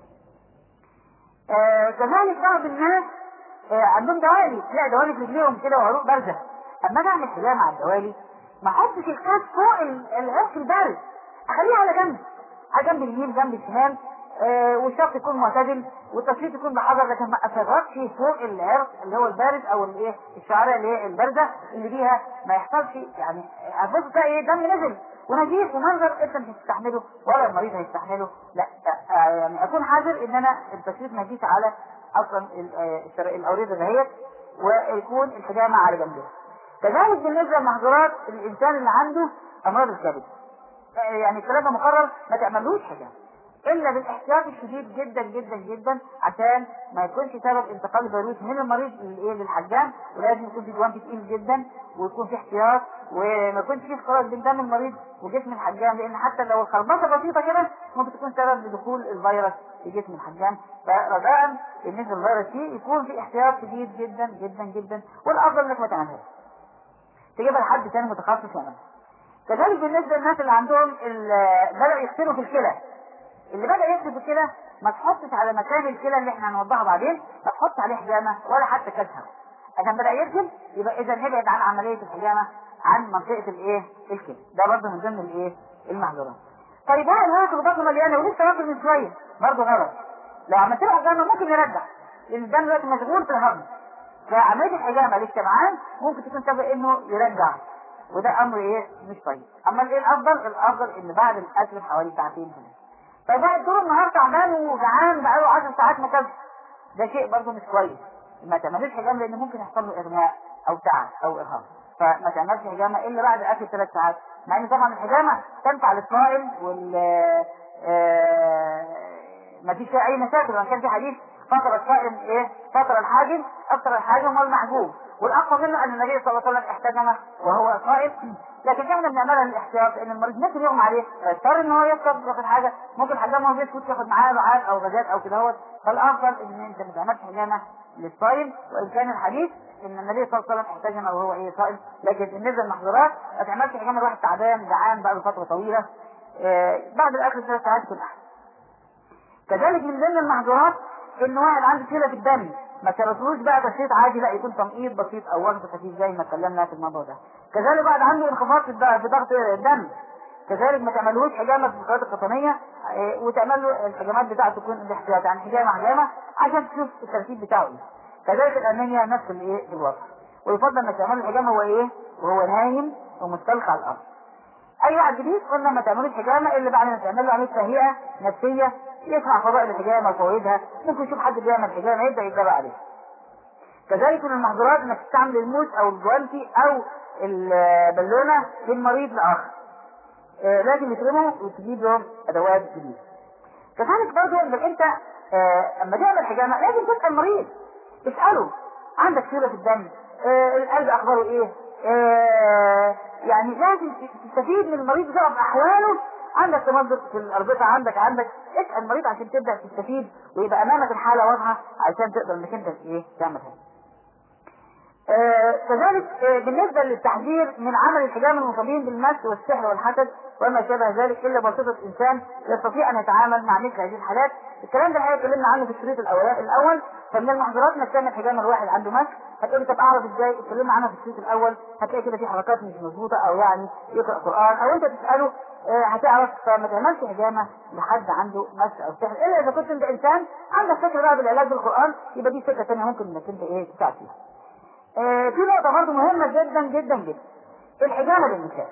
آه كذلك بعض الناس آه عندهم دوالي تلاقي دوالي في رجليهم كده وعروق بارزه اما انا اعمل حجامه على الدوالي ما احطش الكاس فوق العرق البارد اخليه على جنب على جنب اليمين جنب الشمال آه والشخص يكون معتدل والتشريط يكون بحذر لكن ما افرغش فوق العرق اللي هو البارد او الايه الشعريه اللي هي البارده اللي بيها ما يحصلش يعني هتبص تلاقي ايه دم نزل ونزيف ومنظر انت مش هتستحمله ولا المريض هيستحمله لا آه يعني اكون حذر ان انا التشريط ما يجيش على اصلا الاورده دهيت ويكون الحجامه على جنبها كذلك بالنسبه لمحظورات الانسان اللي عنده امراض الكبد يعني الكلام ده مقرر ما تعملوش حجامه الا بالاحتياط الشديد جدا جدا جدا عشان ما يكونش سبب انتقال الفيروس من المريض للايه للحجام ولازم يكون في جوانتي تقيل جدا ويكون في احتياط وما يكونش في اختلاط بين دم المريض وجسم الحجام لان حتى لو الخربطه بسيطه كده ممكن تكون سبب لدخول الفيروس في جسم الحجام فرجاء بالنسبه للفيروس دي يكون في احتياط شديد جدا جدا جدا والافضل انك ما تعملهاش تجيبها لحد ثاني متخصص يعملها كذلك بالنسبه للناس اللي عندهم بدأوا يغسلوا في الكلى اللي بدأ يكتب كده ما تحطش على مكان الكلى اللي احنا هنوضحها بعدين ما تحطش عليه حجامه ولا حتى كشها عشان بدأ يكتب يبقى اذا نبعد عن عمليه الحجامه عن منطقه الايه الكلى ده برضه من ضمن الايه المحظورات طيب واحد واكل بطنه مليانه ولسه واكل من شويه برضه غلط لو عملت له حجامه ممكن يرجع لان الدم دلوقتي مشغول في الهضم فعمليه الحجامه للشبعان ممكن تكون سبب انه يرجع وده امر ايه مش طيب اما ايه الافضل الافضل ان بعد الاكل بحوالي ساعتين ثلاثه طيب واحد طول النهار تعبان وجعان بقاله 10 ساعات ما كلش ده شيء برضه مش كويس ما تعملوش حجامه لان ممكن يحصل له اغماء او تعب او ارهاق فما تعملش حجامه الا بعد اكل ثلاث ساعات مع ان طبعا الحجامه تنفع للصائم وال ما فيش فيها اي مشاكل وان كان في حديث فطر الصائم ايه فطر الحاجم افطر الحاجم والمحجوم والاقوى منه ان النبي صلى الله عليه وسلم احتجم وهو صائم لكن احنا بنعملها للاحتياط لان المريض ممكن يغمى عليه فيضطر ان هو يشرب ياخد حاجه ممكن حجامه وهو بيسكت ياخد معاه لعاب او غازات او كده هو فالافضل ان انت ما تعملش حجامه للصائم وان كان الحديث ان النبي صلى الله عليه وسلم احتجم وهو ايه صائم لكن بالنسبه للمحظورات ما تعملش حجامه لواحد تعبان جعان بقى فتره طويله آه بعد الاكل ثلاث ساعات يكون احسن كذلك من ضمن المحظورات ان واحد عنده سيله في الدم ما ترسلوش بقى تشريط عادي لا يكون تمقيط بسيط او وزن خفيف زي ما اتكلمنا في الموضوع ده كذلك واحد عنده انخفاض في في ضغط الدم كذلك ما تعملوش حجامه في الفقرات القطنيه وتعمل له الحجامات بتاعته تكون الاحتياط يعني حجامه حجامه عشان تشوف الترتيب بتاعه ايه كذلك الانيميا نفس الايه الوضع ويفضل انك تعمل الحجامه هو ايه وهو نايم ومستلقى على الارض اي واحد جديد قلنا ما تعملوش حجامه الا بعد ما تعمل له عمليه تهيئه نفسيه يسمع فضائل الحجامه وفوائدها ممكن يشوف حد بيعمل حجامه يبدا يتابع عليه كذلك من المحظورات انك تستعمل الموس او الجوانتي او البالونه من مريض لاخر آه لازم يكرموا وتجيب لهم ادوات جديده كذلك برضه انك انت آه اما تعمل حجامه لازم تسال المريض اساله عندك سيوله في الدم آه القلب اخباره ايه آه يعني لازم تستفيد من المريض بتعرف احواله عندك تمزق في الاربطه عندك عندك اسال المريض عشان تبدا تستفيد ويبقى امامك الحاله واضحه عشان تقدر انك انت ايه تعمل هذا. آه كذلك آه بالنسبة للتحذير من عمل الحجام المصابين بالمس والسحر والحسد وما شابه ذلك إلا بسيطة إنسان يستطيع أن يتعامل مع مثل هذه الحالات الكلام ده الحقيقة اتكلمنا عنه في الشريط الأولاني الأول فمن المحظورات انك تعمل حجام الواحد عنده مس هتقول طب أعرف إزاي اتكلمنا عنها في الشريط الأول هتلاقي كده في حركات مش مظبوطة أو يعني يقرأ قرآن أو أنت تسأله آه هتعرف فما تعملش حجامة لحد عنده مس أو سحر إلا إذا كنت أنت إنسان عندك فكرة بقى بالعلاج بالقرآن يبقى دي فكرة ثانية ممكن إنك أنت إيه تساعد فيها. آه في نقطة برضه مهمة جدا جدا جدا الحجامة للنساء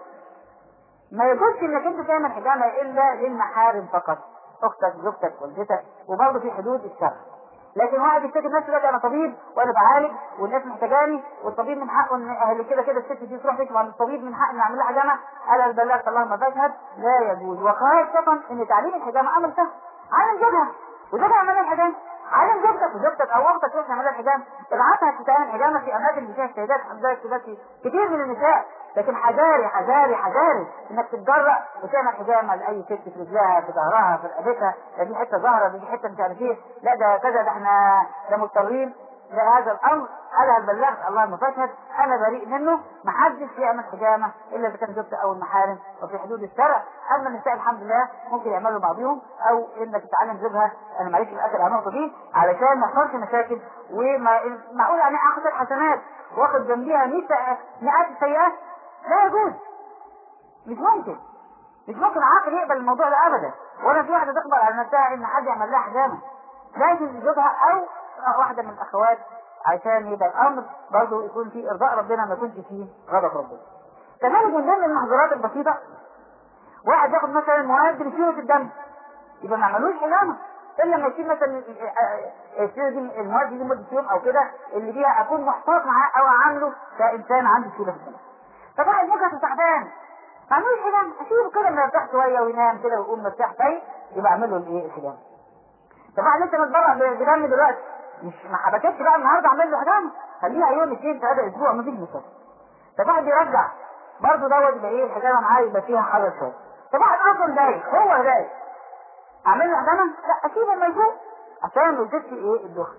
ما يجوزش انك انت تعمل حجامة الا للمحارم فقط اختك زوجتك والدتك وبرضه في حدود الشرع لكن واحد يفتكر نفسه دلوقتي انا طبيب وانا بعالج والناس محتاجاني والطبيب من حقه ان اهل كده كده الست دي تروح تكتب عن الطبيب من حق ان اعمل لها حجامه انا بلغت اللهم فاشهد لا يجوز وخاصه ان تعليم الحجامه امر سهل علم زوجها وزوجها يعمل لها الحجامه علم زوجتك وزوجتك او اختك تروح تعمل لها الحجامه ابعتها تتعمل حجامه في اماكن اللي فيها السيدات حمزات دلوقتي كتير من النساء لكن حذاري حذاري حذاري انك تتجرأ وتعمل حجامه لاي ست في رجلها في ظهرها في رقبتها ده دي حته ظهرها دي حته مش عارف ايه لا ده كذا ده احنا ده مضطرين لهذا الامر انا بلغت اللهم فاشهد انا بريء منه ما حدش يعمل حجامه الا اذا كان زوجته او المحارم وفي حدود الشرع اما النساء الحمد لله ممكن يعملوا بعضهم او انك تتعلم زوجها انا معلش الاكل على النقطه دي علشان ما يحصلش مشاكل وما معقول يعني اخد الحسنات واخد جنبيها 100 مئات السيئات لا يجوز مش ممكن مش ممكن عاقل يقبل الموضوع ده ابدا ولا في واحده تقبل على نفسها ان حد يعمل لها حجامه لازم زوجها او واحده من الاخوات عشان يبقى الامر برضه يكون فيه ارضاء ربنا ما يكونش فيه غضب ربنا. كذلك من ضمن المحظورات البسيطه واحد ياخد مثلا مواد لسيره الدم يبقى ما عملوش حجامه الا لما يشيل مثلا السيره دي المواد دي لمده يوم او كده اللي بيها اكون محتاط معاه او اعامله كانسان عنده سيره في الدم. طب واحد ممكن تعبان ما عملوش حجامه اشيله كده لما يرتاح شويه وينام كده ويقوم مرتاح طيب يبقى اعمل له الايه الحجامه. طب واحد لسه متبرع بدم دلوقتي مش ما حبكتش بقى النهارده اعمل له حجامه خليها يوم اثنين ثلاثه اسبوع مفيش مشكله طب واحد بيرجع برضه دوت يبقى ايه الحجامه معاه يبقى فيها حاجه شويه طب واحد اصلا دايق هو دايق اعمل له حجامه؟ لا اسيبه لما يفوق عشان ما يزيدش ايه الدخن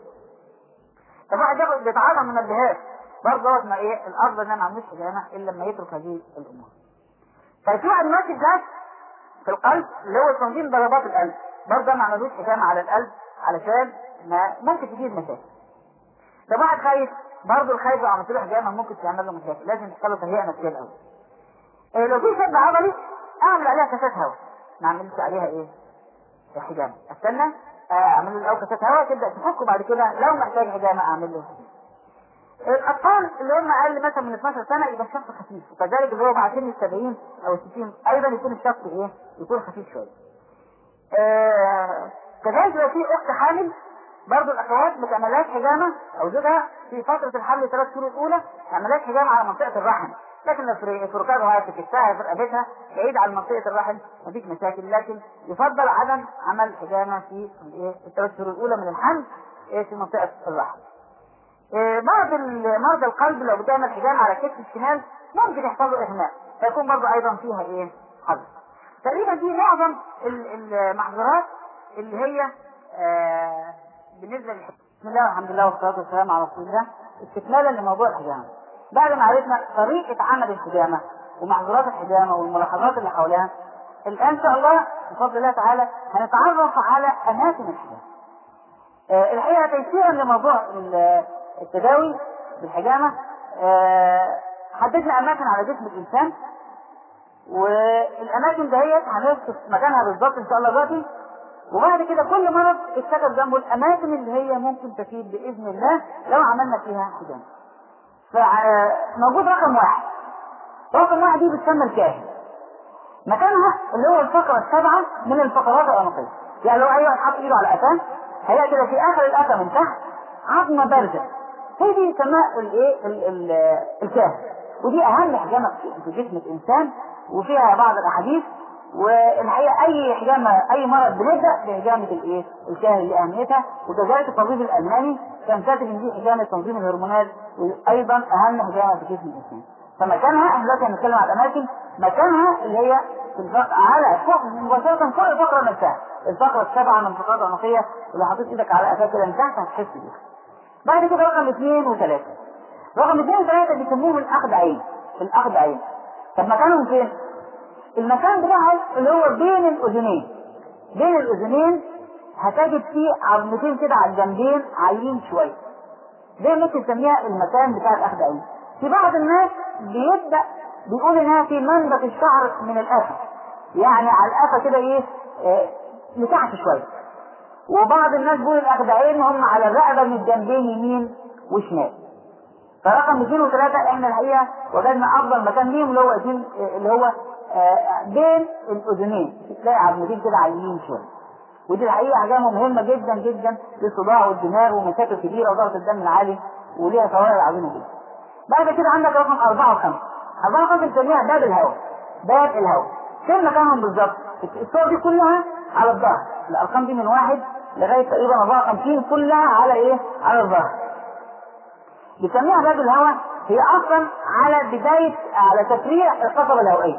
طب واحد ياخد بيتعاطى منبهات برضه دوت ما ايه الافضل ان انا ما اعملش حجامه الا لما يترك هذه الامور طيب في واحد ماسك جهاز في القلب اللي هو تنظيم ضربات القلب برضه ما عملوش حجامه على القلب علشان ما ممكن تجيب مشاكل طب واحد خايف برضه الخايف لو عملت له حجامه ممكن تعمل له مشاكل لازم تحصل له تهيئه نفسيه الاول إيه لو في شد عضلي اعمل عليها كاسات هواء ما اعملش عليها ايه حجامه استنى اعمل له الاول كاسات هواء تبدا تفك وبعد كده لو محتاج حجامه اعمل له حجامه الاطفال اللي هم اقل مثلا من 12 سنه يبقى الشخص خفيف وكذلك اللي هو مع سن ال 70 او ال 60 ايضا يكون الشخص ايه يكون خفيف شويه آه كذلك لو في اخت حامل برضه الاخوات ما تعملهاش حجامه او زوجها في فتره الحمل الثلاث شهور الاولى ما تعملهاش حجامه على منطقه الرحم لكن لو في ركابها في كتفها في رقبتها بعيد عن منطقه الرحم مفيش مشاكل لكن يفضل عدم عمل حجامه في الايه الثلاث شهور الاولى من الحمل إيه في منطقة الرحم إيه بعض ال- مرضى القلب لو بتعمل حجام على الكتف الشمال ممكن يحصل له إغماء فيكون برضه أيضا فيها إيه حظر تقريبا دي معظم ال- المحظورات اللي هي آه بالنسبة للحجام بسم الله والحمد لله والصلاة والسلام على رسول الله استكمالا لموضوع الحجامة بعد ما عرفنا طريقة عمل الحجامة ومحظورات الحجامة والملاحظات اللي حولها الآن إن شاء الله بفضل الله تعالى هنتعرف على أماكن الحجامة آه، الحقيقة تيسيرا لموضوع ال- التداوي بالحجامة آه، حددنا أماكن على جسم الإنسان والأماكن دهيت هنوصف مكانها بالظبط إن شاء الله دلوقتي وبعد كده كل مرض اتكتب جنبه الأماكن اللي هي ممكن تفيد بإذن الله لو عملنا فيها حجامة. فموجود رقم واحد. رقم واحد دي بتسمى الكاهن. مكانها اللي هو الفقرة السابعة من الفقرات العنقية. يعني لو أي واحد حط إيده على قفاه هيلاقي كده في آخر القفا من تحت عظمة بارزة. هي دي يسمى الإيه ال- ال- الكاهن. ودي أهم حجامة في جسم الإنسان وفيها بعض الأحاديث والحقيقة أي حجامة أي مرض بنبدأ بحجامة الإيه؟ الكاهن لأهميتها وكذلك الطبيب الألماني كان كاتب إن دي حجامة تنظيم الهرمونات وأيضا أهم حجامة في جسم الإنسان. فمكانها احنا دلوقتي هنتكلم عن الاماكن مكانها اللي هي في الفقرة على فوق مباشرة فوق الفقرة نفسها الفقرة السبعة من الفقرات العنقية اللي حطيت ايدك على قفاك كده من تحت هتحس بيها بعد كده رقم اثنين وثلاثة رقم اثنين وثلاثة بيسموهم الأخذ عين الأخذ عين طب مكانهم فين؟ المكان بتاعهم اللي هو بين الأذنين بين الأذنين هتجد فيه عظمتين كده على الجنبين عايلين شوية زي ما ممكن تسميها المكان بتاع الأخذ عين في بعض الناس بيبدأ بيقول انها في منبت الشعر من القفا يعني على القفا كده ايه آه، لتحت شوية وبعض الناس بيقول الأخدعين هم على الرقبة من الجنبين يمين وشمال فرقم اثنين وثلاثة احنا الحقيقة وجدنا أفضل مكان ليهم اللي هو اثنين آه، اللي هو آه، بين الأذنين تلاقي عظمتين كده على اليمين شوية ودي الحقيقة حاجة مهمة جدا جدا للصداع والدماغ ومشاكل كبيرة وضغط الدم العالي وليها فوائد عظيمة جدا. بعد كده عندك رقم أربعة وخمسة. أربعة وخمسة بنسميها باب الهواء. باب الهواء. فين مكانهم بالظبط؟ الصور دي كلها على الظهر. الأرقام دي من واحد لغاية تقريبا 54 كلها على إيه؟ على الظهر. بنسميها باب الهواء هي أصلا على بداية على تفريع القصبة الهوائية.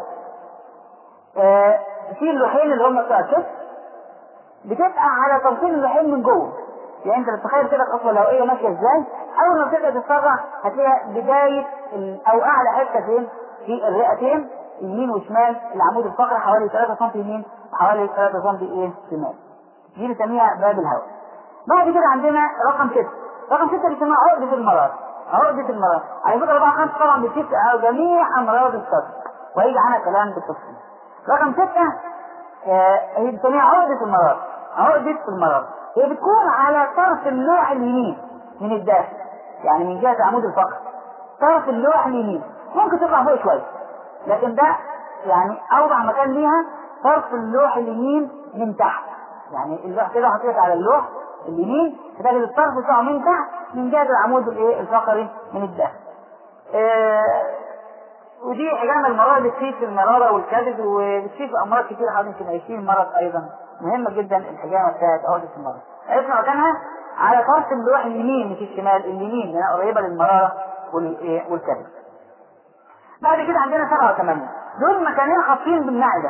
آه في اللوحين اللي هم بتوع الكتف بتبقى على توصيل اللوحين من جوه يعني انت بتتخيل كده القصبه الهوائيه ماشيه ازاي اول ما بتبدا تتسرع هتلاقيها بدايه ال- او اعلى حته فين في الرئتين يمين وشمال العمود الفقري حوالي 3 سم يمين وحوالي 3 سم ايه شمال دي بنسميها باب الهواء بعد كده عندنا رقم 6 رقم 6 بيسموها عقده المرض عقده المرض على فكره رقم 5 طبعا بتشفي جميع امراض الصدر وهيجي عنها كلام بالتفصيل رقم 6 آه، هي بتسميها عقدة المرض عقدة المرض هي بتكون على طرف اللوح اليمين من الداخل يعني من جهة عمود الفقر طرف اللوح اليمين ممكن تطلع فوق شوية لكن ده يعني أوضح مكان ليها طرف اللوح اليمين من تحت يعني اللوح كده حطيت على اللوح اليمين هتجد الطرف بتاعه من تحت من جهة العمود الايه الفقري من الداخل آه، ودي حجامة المرض بتخيف المرارة والكبد وبتخيف أمراض كتير حوالين يمكن 20 مرض أيضا مهمة جدا الحجامة بتاعت عقدة المرض عرفنا مكانها على طرف اللوح اليمين مش الشمال اليمين لأنها قريبة للمرارة وال- والكبد بعد كده عندنا سبعة وثمانية دول مكانين خاصين بالمعدة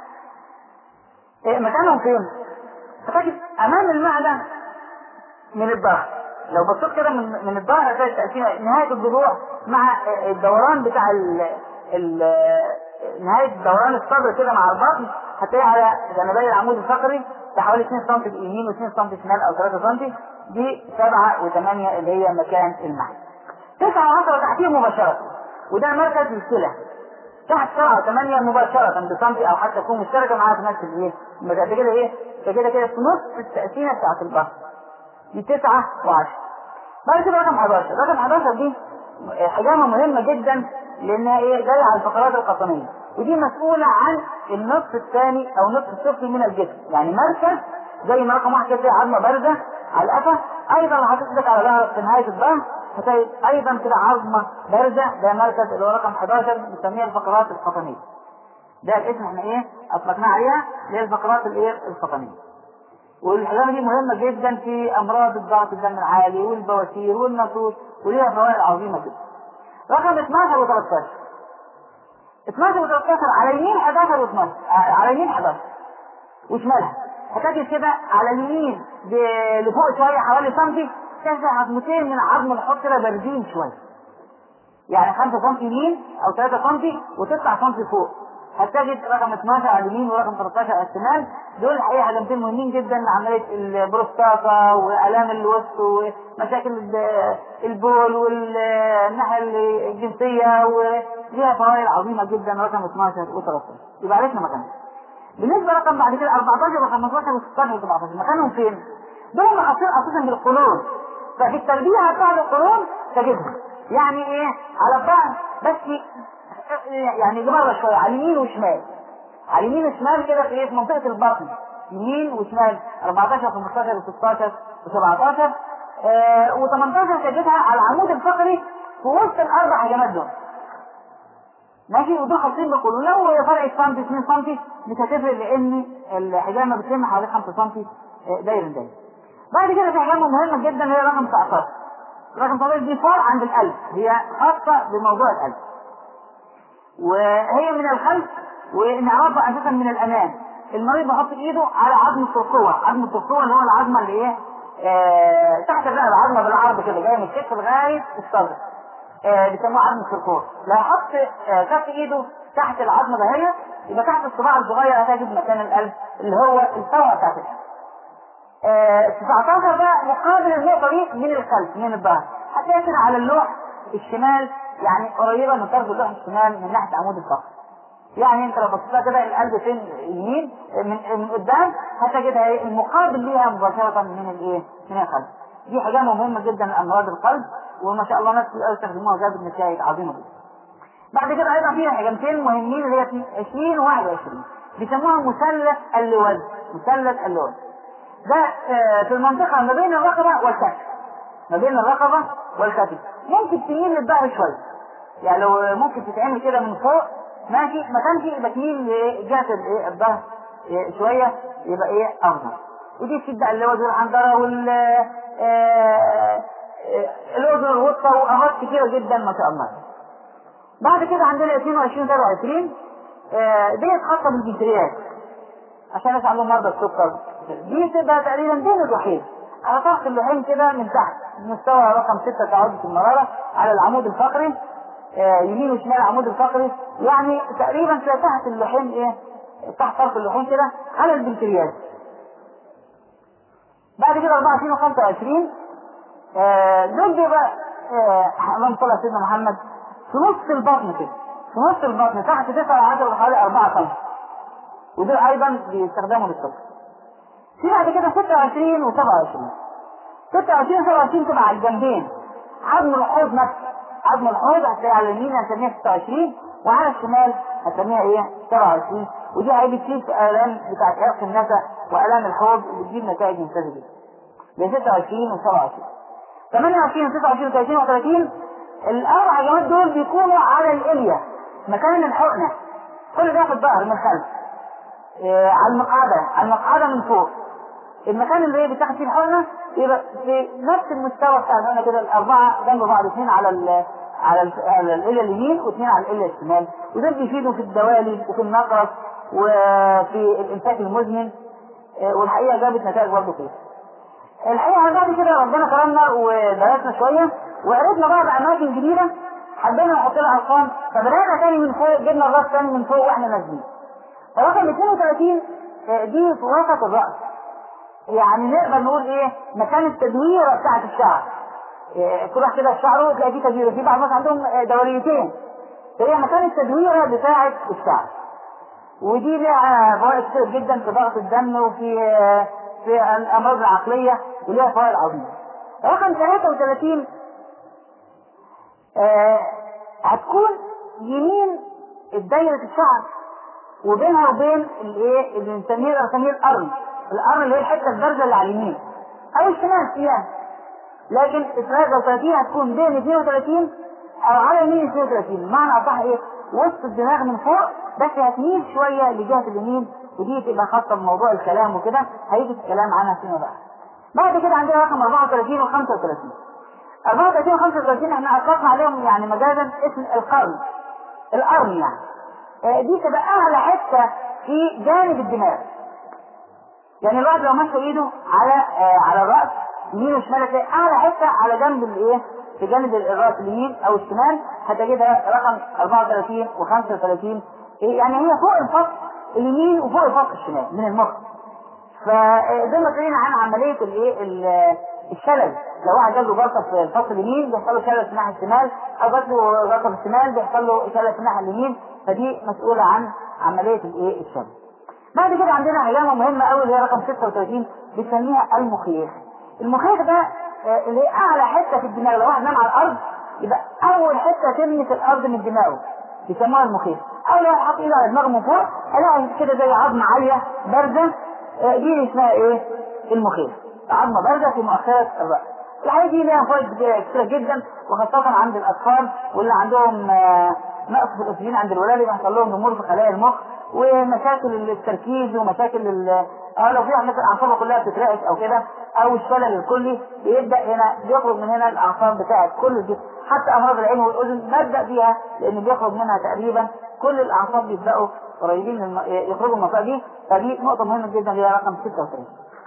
إيه مكانهم فين؟ فتجد أمام المعدة من الظهر لو بصيت كده من من الظهر هتلاقي التقسيمه نهايه الضلوع مع الدوران بتاع ال ال نهايه دوران الصدر كده مع البطن هتلاقي على جانبي العمود الفقري بحوالي 2 سم يمين و2 سم شمال او 3 سم دي 7 و8 اللي هي مكان المعده 9 و10 تحتيه مباشره وده مركز الكلى تحت 7 و8 مباشرة بسنتي أو حتى تكون مشتركة معاها في نفس الإيه؟ يبقى ده كده إيه؟ ده كده كده في نص التقسيمة بتاعت البحر. دي تسعة وعشرة بعد كده رقم 11 رقم 11 دي حجامة مهمة جدا لأنها إيه جاية على الفقرات القطنية ودي مسؤولة عن النصف الثاني أو النصف السفلي من الجسم يعني مركز زي ما رقم واحد كده فيها عظمة باردة على القفا أيضا لو حطيت ايدك على ظهرك في نهاية الظهر هتلاقي أيضا كده عظمة باردة ده مركز اللي هو رقم 11 بنسميها الفقرات القطنية ده الاسم احنا ايه اطلقنا عليها اللي هي الفقرات الايه القطنية والحجامه دي مهمه جدا في امراض الضغط الدم العالي والبواسير والنسوس وليها فوائد عظيمه جدا. رقم 12 و13 12 و13 على يمين 11 و12 على يمين 11 وشمالها هتجد كده على اليمين ب- لفوق شويه حوالي سنتي كذا عظمتين من عظم الحوض كده باردين شويه يعني 5 سم يمين او 3 سم و9 سم فوق هتجد رقم 12 على اليمين ورقم 13 على الشمال دول الحقيقه علامتين مهمين جدا لعمليه البروستاتا والام الوسط ومشاكل ال- البول والناحيه الجنسيه وليها فوائد عظيمه جدا رقم 12 و13 يبقى عرفنا مكانها بالنسبه رقم بعد كده 14 و15 و16 و17 مكانهم فين؟ دول محاطين اساسا بالقولون ففي التربيه بتاع القولون تجدهم يعني ايه على بعض بس يعني لبره شويه على اليمين وشمال على اليمين وشمال كده في ايه في منطقه البطن يمين وشمال 14 و15 و16 و17 آه و18 تجدها على العمود الفقري في وسط الاربع هجمات دول ماشي ودول خاصين بالقولون لو فرق سم 2 سم مش هتفرق لان الحجامه بتلم حوالي 5 سم داير داير بعد كده في حجامه مهمه جدا هي رقم 19 رقم 19 دي فوق عند القلب هي خاصه بموضوع القلب وهي من الخلف ونعرفها اساسا من الامام المريض بيحط ايده على عظم الترقوه عظم الترقوه اللي هو العظمه اللي ايه آه تحت الرقبه العظمه بالعرض كده جايه من الكتف لغايه الصدر آه بيسموها عظم الترقوه لو حط آه كف ايده تحت العظمه دهيت يبقى تحت الصباع الصغير هتجد مكان القلب اللي هو الفوهه بتاعت القلب آه 19 بقى مقابل النقطه دي من الخلف من الظهر هتلاقي كده على اللوح الشمال يعني قريبه من طرف اللوح الشمال من ناحيه عمود الفقر يعني انت لو بصيت لها كده القلب فين يمين من من قدام هتجدها ايه المقابل ليها مباشره من الايه من الخلف دي حجامه مهمه جدا لامراض القلب وما شاء الله ناس كتير قوي استخدموها وجابت نتائج عظيمه جدا بعد كده ايضا في حجامتين مهمين اللي هي 20 و 21 بيسموها مثلث اللوز مثلث اللوز ده آه، في المنطقه ما بين الرقبه والكتف ما بين الرقبه والكتف ممكن تميل للظهر شويه يعني لو ممكن تتعمل كده من فوق ماشي ما كانش يبقى تميل لجهه الايه الظهر إيه، شويه يبقى ايه افضل ودي تبدا اللوز والحنجره وال آه، آه، الاذن الوسطى وامراض كثيره جدا ما شاء الله بعد كده عندنا 22 23 آه، ديت خاصه بالبنكرياس عشان الناس عندهم مرضى السكر دي تبقى تقريبا بين الوحيد على طرف اللحين كده من تحت مستوى رقم 6 تعود في المرارة على العمود الفقري آه، يمين وشمال العمود الفقري يعني تقريبا تلاقي تحت اللحين ايه تحت طرف اللحين كده على البنكرياس بعد كده 24 و 25 آه، دول بيبقى آه، اللهم صل على سيدنا محمد في نص البطن كده في نص البطن تحت 9 10 وحوالي 4 سم ودول ايضا بيستخدموا للسكر في بعد كده 26 و 27 26 و 27 تبقى على الجنبين عظم الحوض نفسه عظم الحوض هتلاقيها على اليمين هنسميها 26 وعلى الشمال هنسميها ايه 27 ودي هي بتشيل في الام بتاعت عرق النسا والام الحوض اللي بتجيب نتائج ممتازه جدا ب 26 و 27 28 و 29 و 30 و 30 الاربع جوات دول بيكونوا على الاليا مكان الحقنه كل ده في الظهر من الخلف إيه على المقعده على المقعده من فوق المكان اللي هي بتاخد فيه الحقنه يبقى في نفس المستوى بتاع الحقنه كده الاربعه جنب بعض اثنين على ال على ال على الاليا اليمين واثنين على الاليا الشمال ودول بيفيدوا في الدوالي وفي النقرس وفي الامساك المزمن إيه والحقيقه جابت نتائج برضه كويسه. الحقيقه بعد كده ربنا كرمنا ودرسنا شويه وعرفنا بعض اماكن جديده حبينا نحط لها ارقام فبدانا تاني من فوق جبنا الراس تاني من فوق واحنا نازلين. فرقم 32 آه، دي في وسط الراس. يعني نقدر نقول ايه مكان التدويره بتاعت الشعر. آه، كل واحد كده في شعره تلاقي فيه تدويره، في بعض الناس عندهم آه، دوريتين. فهي مكان التدويره بتاعت الشعر. ودي لها فوائد كتير جدا في ضغط الدم وفي آه، في الامراض العقليه وليها فوائد عظيمه. رقم 33 آه هتكون يمين دايرة الشعر وبينها وبين الايه اللي بنسميه بنسميه القرن القرن اللي هي الحته البارزه اللي على اليمين او الشمال فيها لكن 33 هتكون بين 32 او على يمين 32 معنى اصح ايه وسط الدماغ من فوق بس هتميل شويه لجهه اليمين ودي تبقى خاصه بموضوع الكلام وكده هيجي الكلام عنها فيما بعد. بعد كده عندنا رقم 34 و 35 34 و 35 احنا اطلقنا عليهم يعني مجازا اسم القرن القرن يعني آه، دي تبقى اعلى حته في جانب الدماغ يعني الواحد لو مشى ايده على آه على الراس يمين وشمال هتلاقي اعلى حته على جنب الايه في جانب الراس اليمين او الشمال هتجدها رقم 34 و35 يعني هي فوق الفص اليمين وفوق الفص الشمال من المخ فدول مسؤولين عن عمليه الايه ال- الشلل لو واحد جاب له جلطه في الفص اليمين بيحصل له شلل في الناحيه الشمال او جات له جلطه في الشمال بيحصل له شلل في الناحيه اليمين فدي مسؤوله عن عمليه الايه الشلل بعد كده عندنا علامه مهمه قوي اللي هي رقم 36 بنسميها المخيخ المخيخ ده آه، اللي هي اعلى حته في الدماغ لو واحد نام على الارض يبقى اول حته تلمس الارض من دماغه بيسموها المخيخ اول واحد حط ايده على دماغه من فوق الاقي كده زي عظمه عاليه بارزه آه، دي اللي اسمها ايه المخيخ عظمه بارزه في مؤخره الراس الحاجات دي ليها فوائد كتيره جدا وخاصه عند الاطفال واللي عندهم آه، نقص في الاكسجين عند الولاده بيحصل لهم نمور في خلايا المخ ومشاكل التركيز ومشاكل ال اه لو في واحد مثلا اعصابه كلها بتترعش او كده او الشلل الكلي بيبدا هنا بيخرج من هنا الاعصاب بتاعت كل الجسم حتى امراض العين والاذن نبدا بيها لان بيخرج منها تقريبا كل الاعصاب بيبداوا قريبين من الم- يخرجوا من المنطقه دي فدي نقطه مهمه جدا اللي هي رقم 36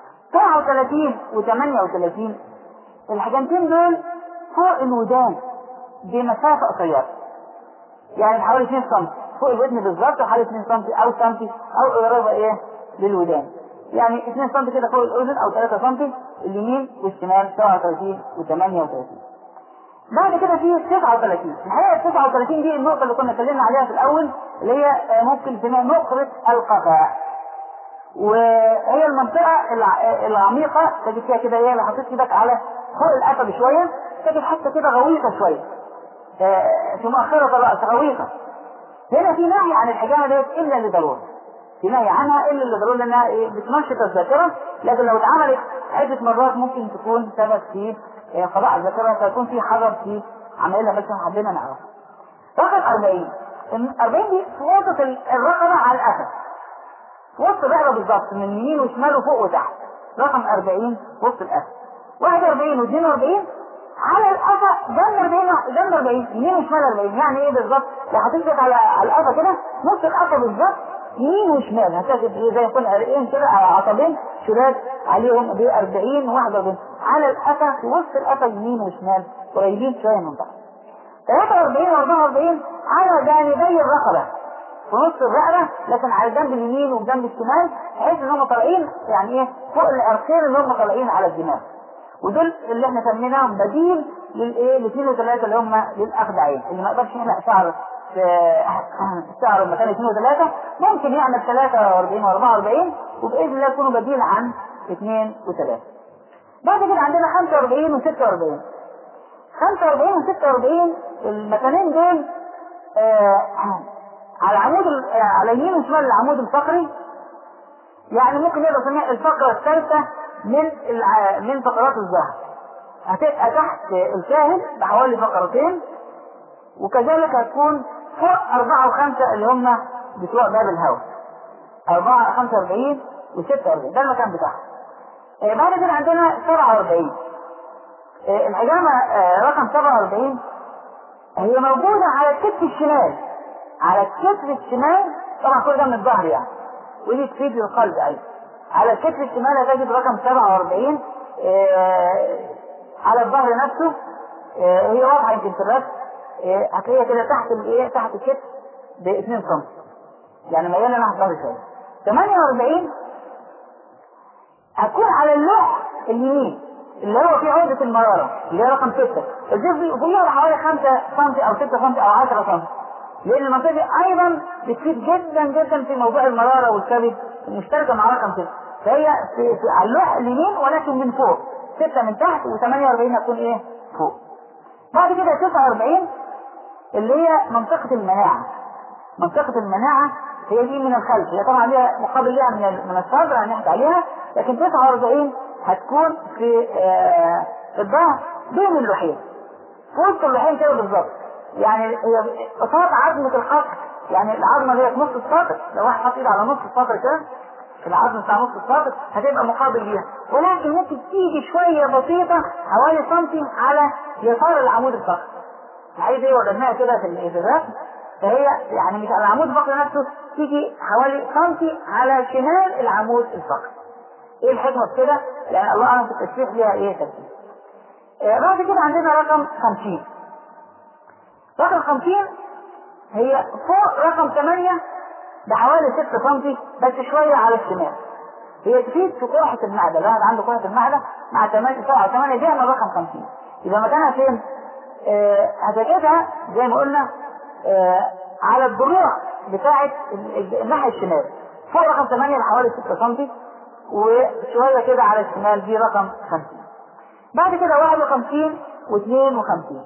39 و38 الحاجتين دول فوق الودان بمسافه قصيره يعني حوالي 2 سم فوق الودن بالظبط حوالي 2 سم او سم او قريبه ايه للودان يعني 2 سم كده فوق الاذن او 3 سم اليمين والشمال 37 و38 بعد كده في 39 الحقيقه ال 39 دي النقطه اللي كنا اتكلمنا عليها في الاول اللي هي آه، ممكن تسميها نقره القفاء وهي المنطقه الع- العميقه تجد فيها كده ايه لو حطيت ايدك على فوق القفا بشويه تجد حته كده غويطه شويه آه، في مؤخرة الرأس غويطة هنا في نهي عن الحجامة ديت إلا لضرورة في نهي عنها إلا لضرورة لأنها إيه؟ بتنشط الذاكرة لكن لو اتعملت عدة مرات ممكن تكون سبب في آه، قضاء الذاكرة فيكون في حذر في عملها بس احنا حبينا نعرفها رقم 40 ال 40 دي في وسط ال- الرقبة على الأسد في وسط الرقبة بالظبط من يمين وشمال وفوق وتحت رقم 40 وسط الأسد 41 و 42 على القفا جنب 40 جنب 40 يمين وشمال 40 يعني ايه بالظبط؟ لو هتمسك على على القفا كده نص القفا بالظبط يمين وشمال هتجد ايه زي يكون عرقين كده على عصبين شداد عليهم ب 40 41 على القفا في وسط القفا يمين وشمال قريبين شويه من بعض 43 و 44 على جانبي الرقبه في نص الرقبه لكن على الجنب اليمين والجنب الشمال بحيث ان هم طالعين يعني ايه فوق العرقين اللي هم طالعين على الدماغ ودول اللي احنا سميناهم بديل للايه لاثنين وثلاثه اللي هم للاخدعين اللي ما يقدرش يحلق شعر في شعره مكان اثنين وثلاثه ممكن يعمل 43 و44 وباذن الله يكونوا بديل عن اثنين وثلاثه. بعد كده عندنا 45 و46 45 و46 المكانين دول آه على عمود ال- آه، على يمين وشمال العمود الفقري يعني ممكن نقدر نسميها الفقرة الثالثة من الع... من فقرات الظهر هتبقى تحت الكاهل بحوالي فقرتين وكذلك هتكون فوق أربعة وخمسة اللي هم بتوع باب الهواء أربعة خمسة وأربعين وستة وأربعين ده المكان بتاعهم آه، بعد كده عندنا سبعة وأربعين آه، الحجامة آه، رقم سبعة وأربعين هي موجودة على الكتف الشمال على الكتف الشمال طبعا كل ده من الظهر يعني ودي تفيد للقلب أيضا على الكتف الشمال هتجد رقم 47 آه، على الظهر نفسه آه، هي واضحة يمكن في الرسم آه، هتلاقيها كده تحت الايه تحت الكتف ب 2 سم يعني ميالة ناحية الظهر شوية 48 هتكون على اللوح اليمين اللي هو فيه عقدة المرارة اللي هي رقم 6 الجزء فيها حوالي 5 سم او 6 سم او 10 سم لان المنطقة دي ايضا بتفيد جدا جدا في موضوع المرارة والكبد مشتركة مع رقم 6 فهي في, في على اللوح اليمين ولكن من فوق 6 من تحت و48 هتكون ايه فوق بعد كده 49 اللي هي منطقة المناعة منطقة المناعة هي دي من الخلف هي طبعا ليها مقابل ليها من ال- من الصدر هنحكي عليها لكن 49 هتكون في آه، الظهر بين اللوحين في وسط اللوحين كده بالظبط يعني هي قصاد عظمة الخط يعني العظمة اللي هي في نص السطر لو واحد حاطط ايده على نص السطر كده العظم بتاع نص السطر هتبقى مقابل ليها ولكن ممكن تيجي شوية بسيطة حوالي سنتي على يسار العمود الفقري عايز ايه وضعناها كده في في الرسم فهي يعني مش على العمود الفقري نفسه تيجي حوالي سنتي على شمال العمود الفقري ايه الحكمة في كده؟ لان الله اعلم في التشريح ليها ايه تفسير آه، بعد كده عندنا رقم 50 رقم 50 هي فوق رقم 8 بحوالي 6 سم بس شوية على الشمال هي تفيد في قرحة المعدة الواحد عنده قرحة المعدة مع 8 7 8 دي من رقم 50 يبقى مكانها فين؟ آه، هتجدها زي ما قلنا آه، على الضلوع بتاعة ال- ال- الناحية الشمال فوق رقم 8 بحوالي 6 سم وشوية كده على الشمال دي رقم 50 بعد كده 51 و52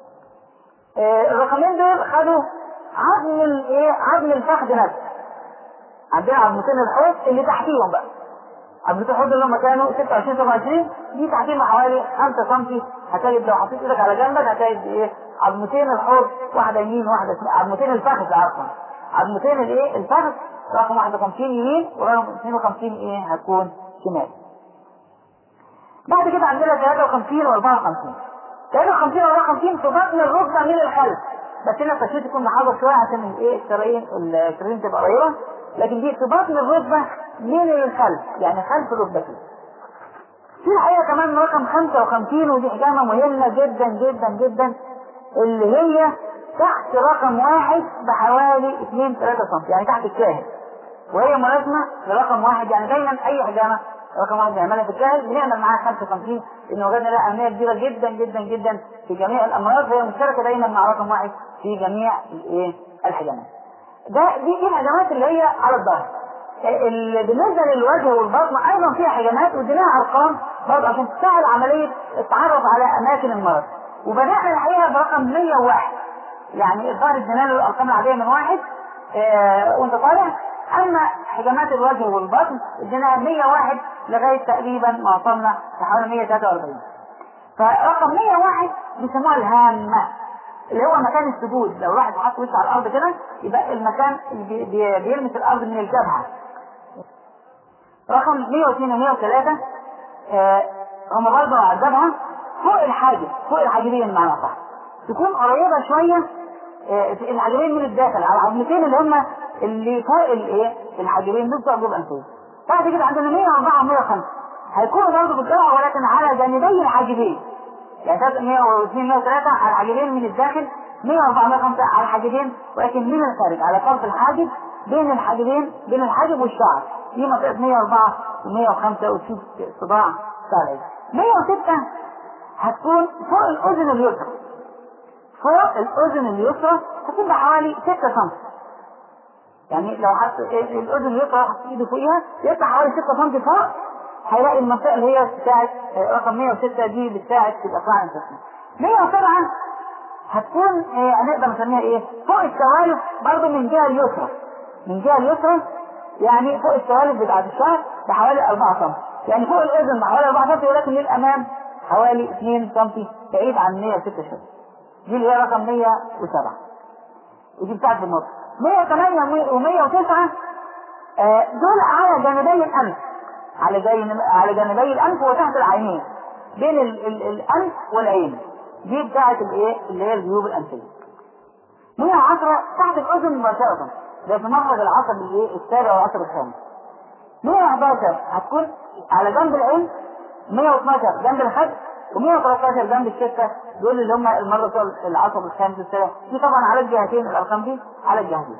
آه، الرقمين دول خدوا عظم الايه عظم الفخذ نفسه عندنا عظمتين الحوض اللي تحتيهم بقى عظمتين الحوض اللي هم كانوا 26 27 دي تحتيهم حوالي 5 سم هتجد لو حطيت ايدك على جنبك هتجد ايه عظمتين الحوض واحده يمين واحده شمال عظمتين الفخذ عفوا عظمتين الايه الفخذ رقم 51 يمين ورقم 52 ايه هتكون شمال بعد كده عندنا 53 و 54 53 و 54 في بطن الركبه من الخلف بس هنا التشريح يكون محافظ شويه عشان الايه الشرايين الشرايين تبقى قريبه لكن دي في بطن الركبه من الخلف يعني خلف الركبتين في الحقيقه كمان رقم 55 ودي حكامه مهمه جدا جدا جدا اللي هي تحت رقم واحد بحوالي 2 3 سم يعني تحت الكاهن وهي ملازمه لرقم واحد يعني دايما اي حجامه رقم واحد بنعملها في الكاهن بنعمل معاها 55 لان وجدنا لها اهميه كبيره جدا جدا جدا في جميع الامراض فهي مشتركه دايما مع رقم واحد في جميع الايه الحجامات. ده دي دي الحجامات اللي هي على الظهر. اللي بالنسبه للوجه والبطن ايضا فيها حجامات وديناها ارقام برضه عشان تسهل عمليه التعرف على اماكن المرض. وبدانا الحقيقه برقم 101 يعني الظهر ادينا له الارقام العاديه من واحد آه وانت طالع اما حجامات الوجه والبطن اديناها 101 لغايه تقريبا ما وصلنا لحوالي 143 فرقم 101 بيسموها الهامه اللي هو مكان السجود لو الواحد حط وشه على الارض كده يبقى المكان اللي بي- بي- بيلمس الارض من الجبهه رقم 102 و 103 آه هم برضه على الجبهه فوق الحاجب فوق الحاجبين بمعنى صح تكون قريبه شويه آه، الحاجبين من الداخل على العظمتين اللي هم اللي فوق الايه الحاجبين دول بتوع الجبهه الانفيه بعد كده عندنا 104 و 105 هيكونوا برضه بالجبهه ولكن على جانبي الحاجبين يعني ثلاثة 102 103 على الحاجبين من الداخل 104 105 على الحاجبين ولكن من الخارج على طرف الحاجب بين الحاجبين بين الحاجب والشعر في منطقة 104 و105 وتشوف صداع صالح 106 هتكون فوق الأذن اليسرى فوق الأذن اليسرى هتكون بحوالي 6 سم يعني لو حط الأذن اليسرى حط إيده فوقيها يطلع حوالي 6 سم فوق هيلاقي المنطقة اللي هي بتاعت رقم 106 دي بتساعد في الإقلاع الجسمي 107 هتكون آه، هنقدر نسميها ايه؟ فوق الشوالف برضه من الجهة اليسرى من الجهة اليسرى يعني فوق الشوالف بتاعت الشعر بحوالي 4 سم يعني فوق الأذن بحوالي 4 سم ولكن للأمام حوالي 2 سم بعيد عن 106 شوية دي اللي هي رقم 107 ودي بتاعت النص 108 و109 دول على جانبي الأنف على جانب على جانبي الأنف وتحت العينين بين ال ال الأنف والعين دي بتاعت الايه اللي هي الجيوب الأنفية 110 تحت الأذن مباشرة ده في مخرج العصب الايه السابع والعصب الخامس 111 هتكون على جنب العين 112 جنب الخد و113 جنب الشفه دول اللي هم المرة بتوع العصب الخامس والسابع دي طبعا على الجهتين الارقام دي على الجهتين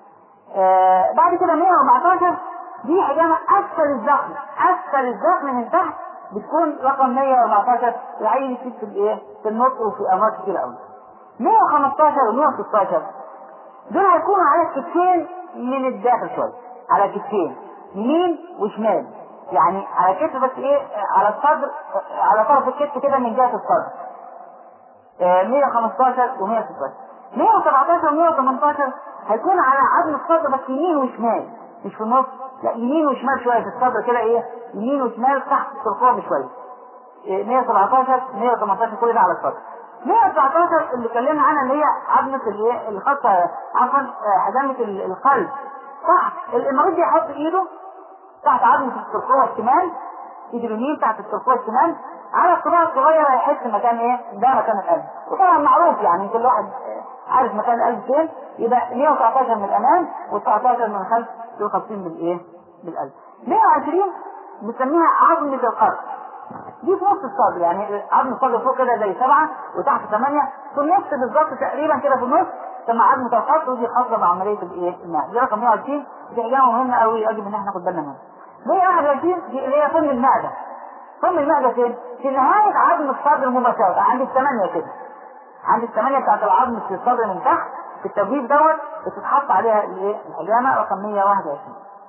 آه بعد كده 114 دي حجامة اسفل الزخم اسفل الزخم من تحت بتكون رقم 114 العين يفيد في الايه في النطق وفي امراض كتير قوي 115 و116 دول هيكونوا على الكتفين من الداخل شويه على كتفين يمين وشمال يعني على كتف بس ايه على الصدر على طرف الكتف كده من جهه الصدر آه، 115 و116 117 و118 هيكون على عظم الصدر بس يمين وشمال مش في النص لا يمين وشمال شويه في الصدر كده ايه يمين وشمال تحت الترقوه بشويه إيه، 117 118 كل ده على الصدر 119 اللي اتكلمنا عنها اللي هي عظمة اللي هي الخاصة عفوا آه، حزامة ال- القلب صح المريض بيحط ايده تحت عظمة الترقوة الشمال ايد اليمين تحت الترقوة الشمال على الصباع الصغير هيحس مكان ايه؟ ده مكان القلب وطبعا معروف يعني كل واحد آه، عارف مكان القلب فين يبقى 119 من الامام و19 من الخلف دول خاصين بالايه؟ بالقلب 120 بنسميها عظمة القلب دي في نص الصدر يعني عظم الصدر فوق كده زي سبعة وتحت ثمانية في النص بالظبط تقريبا كده في النص ثم عظمة الخط ودي خاصة بعملية الايه؟ الماء دي رقم 120 دي إجابة مهمة قوي يجب إن احنا ناخد بالنا منها 121 دي اللي هي فم المعدة فم المعدة فين؟ في نهاية عظم الصدر مباشرة عند الثمانية كده عند الثمانية بتاعت العظم في الصدر من تحت في التوجيه دوت بتتحط عليها الايه؟ الحجامة رقم 121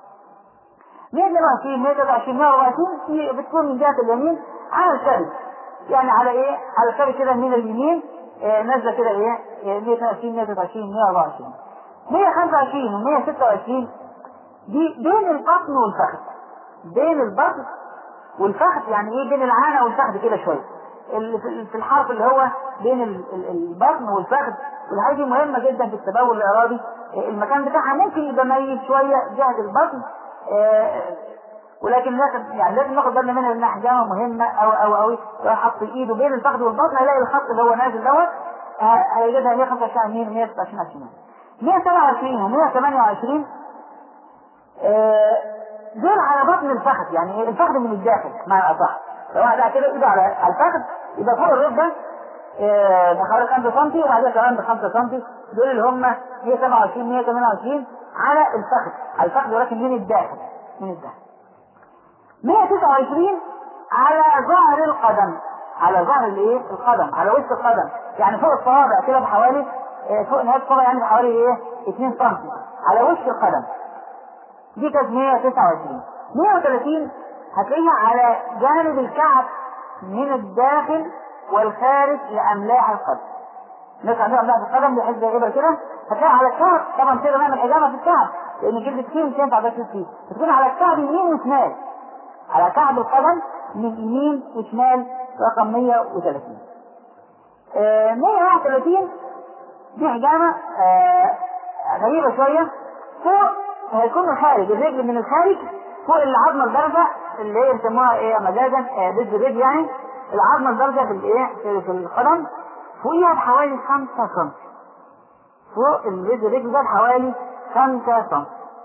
122 123 124 في بتكون من جهة اليمين على الكبد يعني على ايه؟ على الكبد كده من اليمين آه نازلة كده ايه؟ آه، 122 123 124 125 و 126 دي بين البطن والفخذ بين البطن والفخذ يعني ايه بين العانة والفخذ كده شوية اللي في في الحرف اللي هو بين ال- ال- البطن والفخذ والحاجة دي مهمة جدا في التبول الإرادي آه، المكان بتاعها ممكن يبقى ميت شوية جهة البطن آه، ولكن لازم يعني لازم ناخد بالنا منها انها حجامه مهمه او او او لو حط ايده بين الفخذ والبطن هيلاقي الخط اللي هو نازل دوت آه، هيجدها 125 يمين 126 على الشمال 127 و 128 آه، دول على بطن الفخذ يعني إيه؟ الفخذ من الداخل معنى اصح لو واحد قاعد كده ايده على على الفخذ يبقى فوق الركبه آه، بحوالي 5 سم وبعدين كمان ب 5 سم دول اللي هم 127 128 على الفخذ على الفخذ ولكن من الداخل من الداخل 129 على ظهر القدم على ظهر الايه القدم على وش القدم يعني فوق الصوابع كده بحوالي آه، فوق نهايه الصوابع يعني بحوالي ايه 2 سم على وش القدم دي كانت 129 130 هتلاقيها على جانب الكعب من الداخل والخارج لاملاح القدم الناس عندها املاح القدم بيحس زي ابره كده هتلاقيها على الكعب طبعا كده نعمل حجامه في الكعب لان جلد كتير مش هينفع بس فيه بتكون على الكعب يمين وشمال على كعب القدم من يمين وشمال رقم 130 آه 131 دي حجامه آه غريبه شويه فوق هيكون من الخارج الرجل من الخارج فوق العظمه البارزه اللي هي بيسموها ايه مجازا آه ضد الرجل يعني العظمه البارزه في الايه في في القدم فوقيها بحوالي 5 سم فوق الرجل الرجل ده بحوالي 5 سم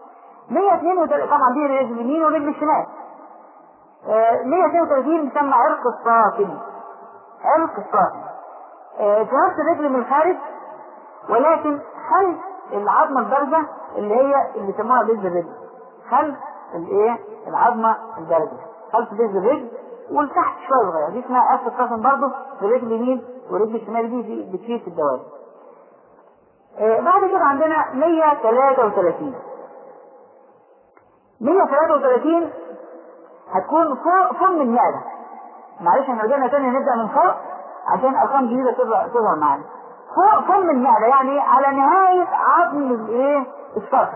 132 طبعا دي الرجل اليمين والرجل الشمال آه، 132 بيسمى عرق الصافي عرق الصافي آه، في نفس الرجل من الخارج ولكن خلف العظمة البارزة اللي هي اللي بيسموها بيز الرجل خلف الايه العظمة البارزة خلف بيز الرجل ولتحت شوية صغيرة دي اسمها عرق الصافي برضه الرجل اليمين والرجل الشمال دي في- بتفيد في الدوائر آه، بعد كده عندنا 133 133 هتكون فوق فم المعدة معلش احنا رجعنا تاني نبدأ من فوق عشان ارقام جديدة تظهر تظهر معانا فوق فم المعدة يعني على نهاية عظم الايه الصدر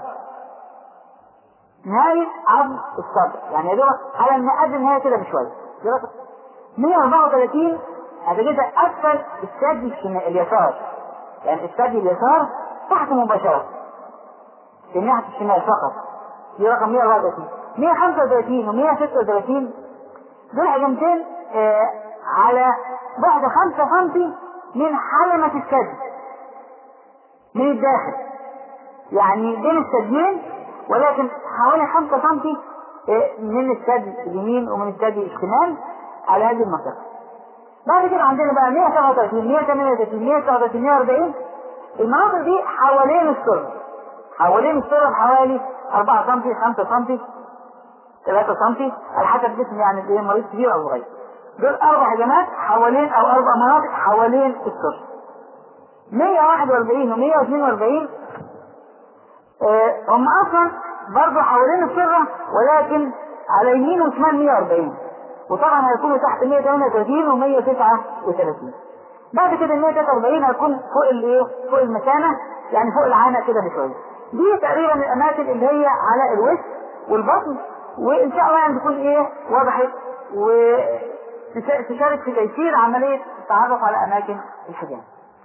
نهاية عظم الصدر يعني يا دوبك على الن- قبل النهاية كده بشوية دلوقتي 134 هتجدها اسفل الثدي الشمال اليسار يعني الثدي اليسار تحت مباشرة في ناحية الشمال فقط دي رقم 134 135 و 136 دول حجمتين آه على بعد 5 سم من حلمة الثدي من الداخل يعني بين الثديين ولكن حوالي 5 سم آه من الثدي اليمين ومن الثدي الشمال على هذه المنطقة بعد كده عندنا بقى 137 138 139 140 المناطق دي حوالين السرة حوالين السرة بحوالي 4 سم 5 سم 3 سم على حسب جسم يعني ايه مريض كبير او صغير دول اربع هجمات حوالين او اربع مناطق حوالين السرة 141 و 142 آه، هم اصلا برضه حوالين السرة ولكن على يمين وشمال 140 وطبعا هيكونوا تحت 138 و 139 بعد كده 143 هيكون فوق الايه فوق المكانه يعني فوق العانه كده بشويه دي تقريبا الاماكن اللي هي على الوش والبطن وان شاء الله يعني تكون ايه وضحت و تشا- تشارك في تيسير عملية التعرف على أماكن الحجاز.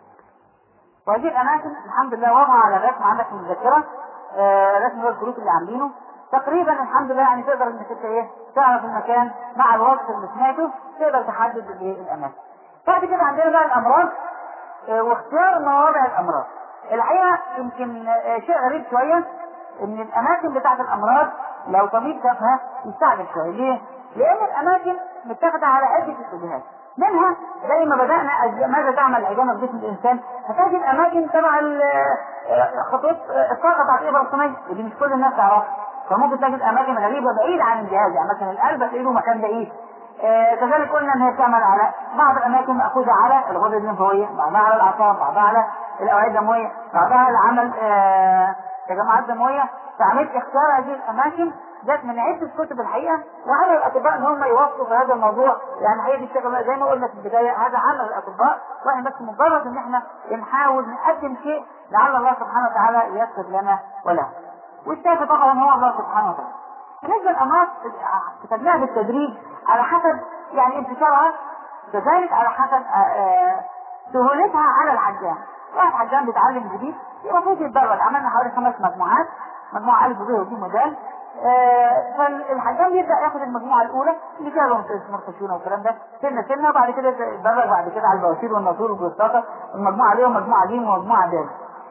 وهذه الأماكن الحمد لله واضحة على الرسم عندك في المذكرة آه، رسم هو الكروت اللي عاملينه تقريبا الحمد لله يعني تقدر انك انت ايه تعرف المكان مع الوصف اللي سمعته تقدر تحدد الايه الاماكن. بعد كده عندنا بقى الامراض آه، واختيار مواضع الامراض. الحقيقه يمكن آه، شيء غريب شويه ان الاماكن بتاعت الامراض لو طبيب شافها يستعجل شويه ليه؟ لان الاماكن متاخده على عده اتجاهات منها زي ما بدانا أج- ماذا تعمل العجامه في جسم الانسان هتجد اماكن تبع ال- آه، خطوط آه، الطاقه بتاعت الابره الصينيه ودي مش كل الناس تعرفها فممكن تجد اماكن غريبه بعيده عن الجهاز يعني مثلا القلب تلاقي له مكان بعيد آه، كذلك قلنا ان هي بتعمل على بعض الاماكن ماخوذه على الغدد الليمفاويه بعضها على الاعصاب بعضها على الاوعيه الدمويه بعضها لعمل آه، تجمعات دمويه فعمليه اختيار هذه الاماكن جت من عده كتب الحقيقه وعلى الاطباء ان هم يوصفوا في هذا الموضوع يعني الحقيقه دي الشغله زي ما قلنا في البدايه هذا عمل الاطباء واحنا بس مجرد ان احنا بنحاول نقدم شيء لعل الله سبحانه وتعالى ييسر لنا وله والشافي طبعا هو الله سبحانه وتعالى بالنسبه للامراض كتبناها بالتدريج على حسب يعني انتشارها كذلك على حسب آه، آه، سهولتها على الحجام واحد حجام بيتعلم جديد يبقى المفروض يتدرج عملنا حوالي خمس مجموعات مجموعه الف ب ودي موديل آه، فالحجام يبدا ياخد المجموعه الاولى اللي فيها روماتيزم خشونه والكلام ده سنه سنه وبعد كده يتدرج بعد كده على البواسير والناطور والبروستاتا المجموعه دي ومجموعه دي ومجموعه دي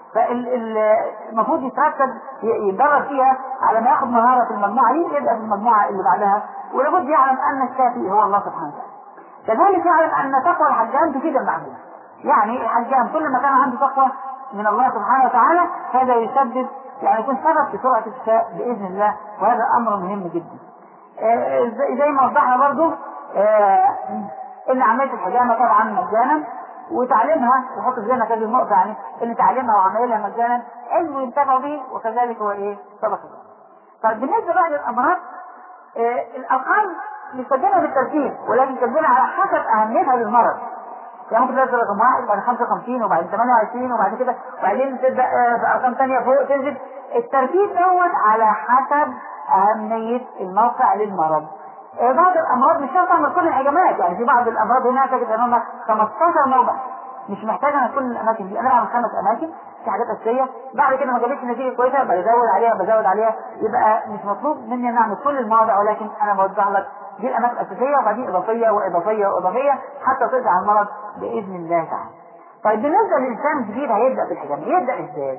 فالمفروض يتركز ي- يتدرب فيها على ما ياخد مهاره في المجموعه دي يبدا في المجموعه اللي بعدها ولابد يعلم ان الشافي هو الله سبحانه وتعالى. كذلك يعلم ان تقوى الحجام تفيد المعمول. يعني الحجام كل ما كان عنده تقوى من الله سبحانه وتعالى هذا يسبب يعني يكون سبب في سرعه الشفاء باذن الله وهذا امر مهم جدا. آه، زي- زي ما وضحنا برضو آه، ان عمليه الحجامه طبعا مجانا وتعليمها وحط في ذهنك هذه النقطه يعني ان تعليمها وعملها مجانا علم ينتفع به وكذلك هو ايه؟ صدقه. طيب بالنسبه بقى للامراض آه، الارقام مش كاتبينها بالترتيب ولكن كاتبينها على حسب اهميتها للمرض. يعني ممكن تلاقي رقم واحد وبعدين 55 وبعدين 28 وبعد كده وبعدين تبدا آه، في ارقام ثانيه فوق تنزل الترتيب دوت على حسب اهميه الموقع للمرض. آه، بعض الامراض مش شرط تعمل كل الهجمات يعني في بعض الامراض هنا تجد ان هم 15 موضع مش محتاج انا كل الاماكن دي انا بعمل خمس اماكن في حاجات اساسيه بعد كده ما جابتش نتيجه كويسه بزود عليها بزود عليها يبقى مش مطلوب مني ان اعمل كل المواضع ولكن انا بوزع لك دي الاماكن الاساسيه وبعدين اضافيه واضافيه واضافيه حتى تقضي على المرض باذن الله تعالى. طيب بالنسبه للانسان الجديد هيبدا بالحجام يبدا ازاي؟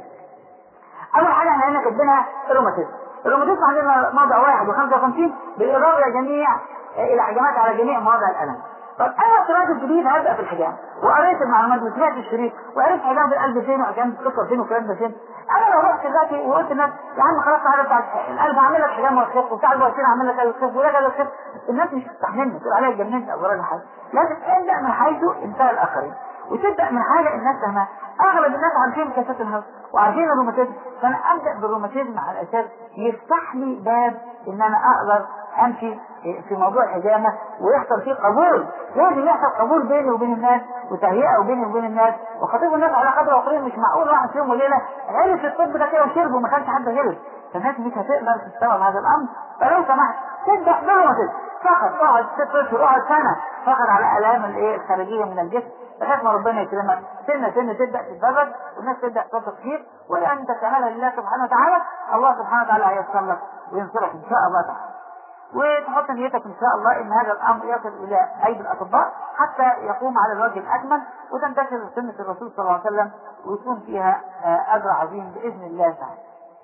اول حاجه احنا هنا كاتبينها الروماتيزم الروماتيزم عندنا موضع واحد و55 بالاضافه الى جميع الى حجامات على جميع مواضع الالم طب انا الطريقه الجديد هبدا في الحجام وقريت المعلومات وسمعت الشريط وعرفت حجام القلب فين وحجام السكر فين والكلام ده فين انا لو رحت دلوقتي وقلت للناس يا عم خلاص تعالى بتاع القلب هعمل لك حجام وهتخف وبتاع البواسير هعمل لك الخف وده كده الخف الناس مش هتستحملني تقول عليا اتجننت او غير حاجه لازم ابدا من حيث انتهى الاخرين وتبدا من حاجه الناس فاهمها اغلب الناس عارفين كاسات الهواء وعارفين الروماتيزم فانا ابدا بالروماتيزم على اساس يفتح لي باب ان انا اقدر امشي في موضوع الحجامه ويحصل فيه قبول لازم يحصل قبول بيني وبين الناس وتهيئه وبيني وبين الناس وخطيب الناس على قدر عقلهم مش معقول واحد في يوم وليله عرف الطب ده كده وشرب وما كانش حد غلط فالناس مش هتقدر تستوعب هذا الامر فلو سمحت تبدا بالروماتيزم فقط اقعد ست اشهر اقعد سنه فقط على الام الايه الخارجيه من الجسم لغايه ما ربنا يكرمك سنه سنه تبدا تتدرج والناس تبدا تثق فيك وانت تعملها لله سبحانه وتعالى الله سبحانه وتعالى هيسر لك وينصرك ان شاء الله تعالى وتحط نيتك ان شاء الله ان هذا الامر يصل الى ايدي الاطباء حتى يقوم على الوجه الاكمل وتنتشر سنه الرسول صلى الله عليه وسلم ويكون فيها آه، اجر عظيم باذن الله تعالى.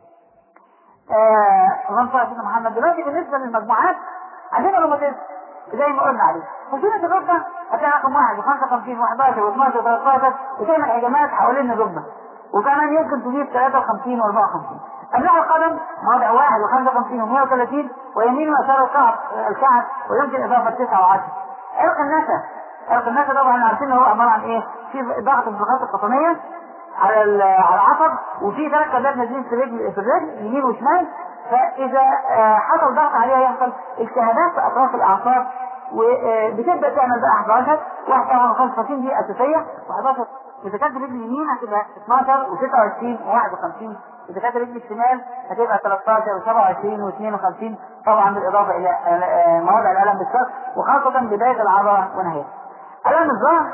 آه، اللهم صل على سيدنا محمد دلوقتي بالنسبه للمجموعات عندنا روماتيزم زي ما قلنا عليه فسنة الركبة هتلاقي رقم واحد و55 و11 و12 و13 وتعمل هجمات حوالين الركبة وكمان يمكن تجيب 53 و54 أبناء القدم موضع واحد و55 و130 ويمين ويسار الكعب الكعب ويمكن إضافة 9 و10 عرق النسا عرق النسا طبعا عارفين إن هو عبارة عن إيه؟ في ضغط الفقرات القطنية على ال- على العصب وفي ثلاث كبات نازلين في الرجل في الرجل يمين وشمال فاذا آه، حصل ضغط عليها يحصل التهابات في اطراف الاعصاب وبتبدا تعمل بقى 11 واحد طبعا 55 دي اساسيه و11 اذا كانت رجل اليمين هتبقى 12 و26 و51 اذا كانت رجل الشمال هتبقى 13 و27 و52 طبعا بالاضافه الى آه، مواضع الالم بالشق وخاصه بدايه العضله ونهايتها. الام الظهر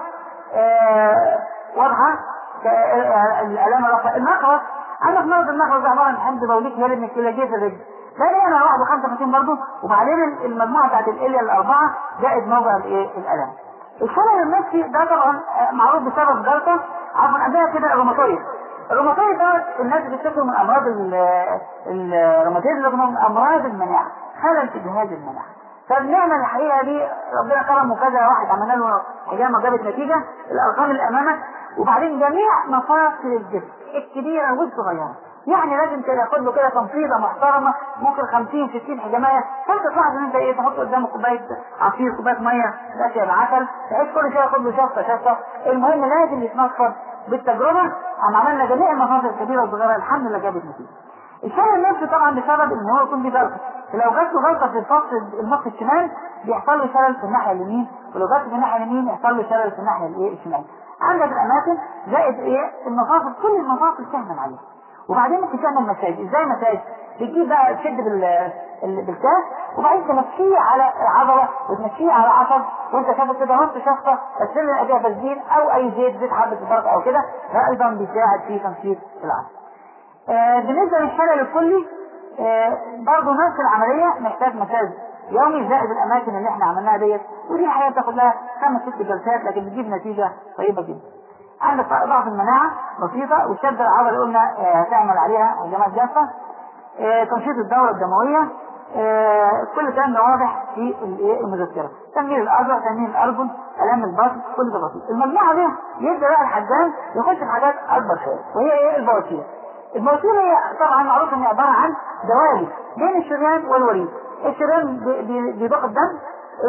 آه، واضحه ك- آه، الالام الرفع المخرج عندك مرض المخرج ده عباره عن حمض بوليك يرد من الكلاجيه في الرجل ده ليه انا 51 برضه وبعدين المجموعه بتاعت الاليا الاربعه زائد موضع الايه الالم. الشلل النفسي ده طبعا آه، معروف بسبب جلطه عفوا عندنا كده الروماتويد الروماتويد ده الناس بتشتكي من امراض ال- الروماتويد اللي من امراض المناعه خلل في جهاز المناعه فبنعمل الحقيقه دي ربنا كرم وكذا واحد عملنا له حجامه جابت نتيجه الارقام اللي امامك وبعدين جميع مفاصل الجسم الكبيره والصغيره يعني لازم كده ياخد له كده تنفيضه محترمه ممكن 50 60 حجاميه فانت تلاحظ ان انت ايه تحط قدامك كوبايه عصير كوبايه ميه ماشيه بعسل بحيث كل شويه ياخد له شفطه شفطه المهم لازم يتنفض بالتجربه قام عملنا جميع المفاصل الكبيره والصغيره الحمد لله جابت نتيجه الشلل النفسي طبعا بسبب ان هو يكون فيه جلطه فلو جات له جلطه في الفص المخ الشمال بيحصل له شلل في الناحيه اليمين ولو جات في الناحيه اليمين يحصل له شلل في الناحيه الايه الشمال عندك الاماكن زائد ايه المفاصل كل المفاصل تعمل عليها وبعدين ممكن تعمل مساج ازاي مساج بتجيب بقى تشد بال ال- بالكاس وبعدين تمشيه على العضله وتمشيه على العصب وانت شافت كده نص شفطه بس اللي اديها بنزين او اي زيت زيت حبه البركه او كده ده ايضا بيساعد في تنشيط العصب آه، بالنسبة للشلل الكلي آه، برضه نفس العملية محتاج مساج يومي زائد الأماكن اللي احنا عملناها ديت ودي الحقيقة بتاخد لها خمس ست جلسات لكن بتجيب نتيجة طيبة جدا. عندك ضعف المناعة بسيطة والشدة العضلة قلنا آه، هتعمل عليها هجمات جافة آه، تنشيط الدورة الدموية آه، كل الكلام ده واضح في الايه المذكرة تنميل الأرجل تنميل الأرجل ألام البطن كل ده بسيط المجموعة دي يبدأ بقى الحجام يخش في حاجات أكبر شوية وهي ايه البواسير المواسير هي طبعا معروف ان هي عباره عن دوالي بين الشريان والوريد الشريان بي- بي- بيضخ الدم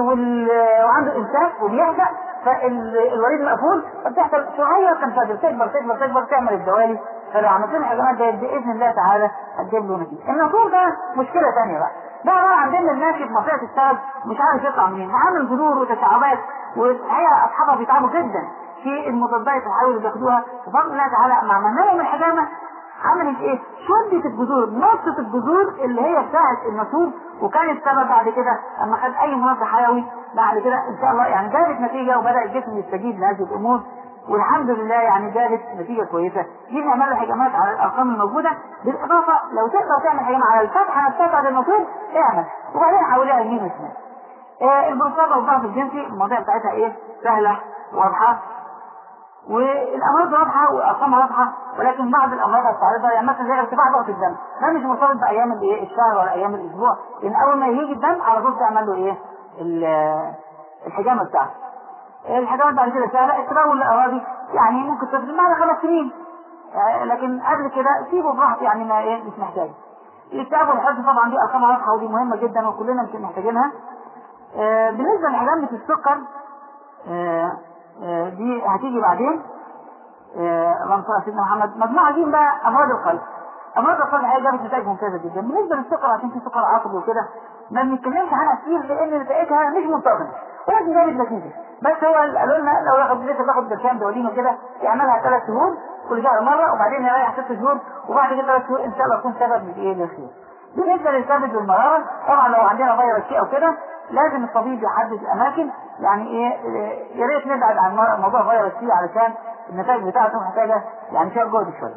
وال- وعنده امساك وبيحزق فالوريد مقفول فبتحصل شويه تنفجر تكبر تكبر تكبر تعمل الدوالي فلو عملت لنا الحاجات ديت باذن الله تعالى هتجيب له نتيجه. النافور ده مشكله ثانيه بقى. ده عباره عن دم الماشي في منطقه السبب مش عارف يطلع منين، عامل جذور وتشعبات والحقيقه اصحابها بيتعبوا جدا في المضادات اللي بياخدوها بفضل الله تعالى مع منايا من الحجامه عملت ايه؟ شدت الجذور نصت الجذور اللي هي بتاعت النسور وكانت سبب بعد كده اما خد اي مضاد حيوي بعد كده ان شاء الله يعني جابت نتيجه وبدا الجسم يستجيب لهذه الامور والحمد لله يعني جابت نتيجه كويسه دي نعمل له حجامات على الارقام الموجوده بالاضافه لو تقدر تعمل حجامه على الفتحه نفسها بتاعت النسور اعمل وبعدين حولها يمين وشمال. آه البروستاتا والضعف الجنسي المواضيع بتاعتها ايه؟ سهله واضحه والامراض واضحه وارقامها واضحه ولكن بعض الامراض الصاعده يعني مثلا زي ارتفاع ضغط الدم ده مش مرتبط بايام الايه الشهر ولا ايام الاسبوع لان اول ما يجي الدم على طول تعمل له ايه ال- الحجامه بتاعته الحجامات بعد كده سهله التبول الاراضي يعني ممكن تفضل معنا خمس سنين آه، لكن قبل كده سيبه براحته يعني ما ايه مش محتاج الاكتئاب والحزن طبعا دي ارقامها واضحه ودي مهمه جدا وكلنا مش محتاجينها آه، بالنسبه لحجامه السكر آه، آه، دي هتيجي بعدين آه، اللهم صل على سيدنا محمد مجموعه دي بقى امراض القلب امراض القلب هي جابت نتائج ممتازه جدا بالنسبه للسكر عشان في سكر عصبي وكده ما بنتكلمش عنها كتير لان نتائجها مش منتظمه ولكن جابت نتيجه بس هو اللي قالوا لنا لو ياخد لسه تاخد برشام دولين وكده يعملها ثلاث شهور كل شهر مره وبعدين يريح ست شهور وبعد كده ثلاث شهور ان شاء الله تكون سبب من ايه للخير بالنسبه للكبد والمراره طبعا لو عندنا فيروس سي او كده لازم الطبيب يحدد الاماكن يعني ايه إيه، يا ريت نبعد عن مر- موضوع فيروس سي علشان النتائج بتاعته محتاجه يعني فيها جهد شويه.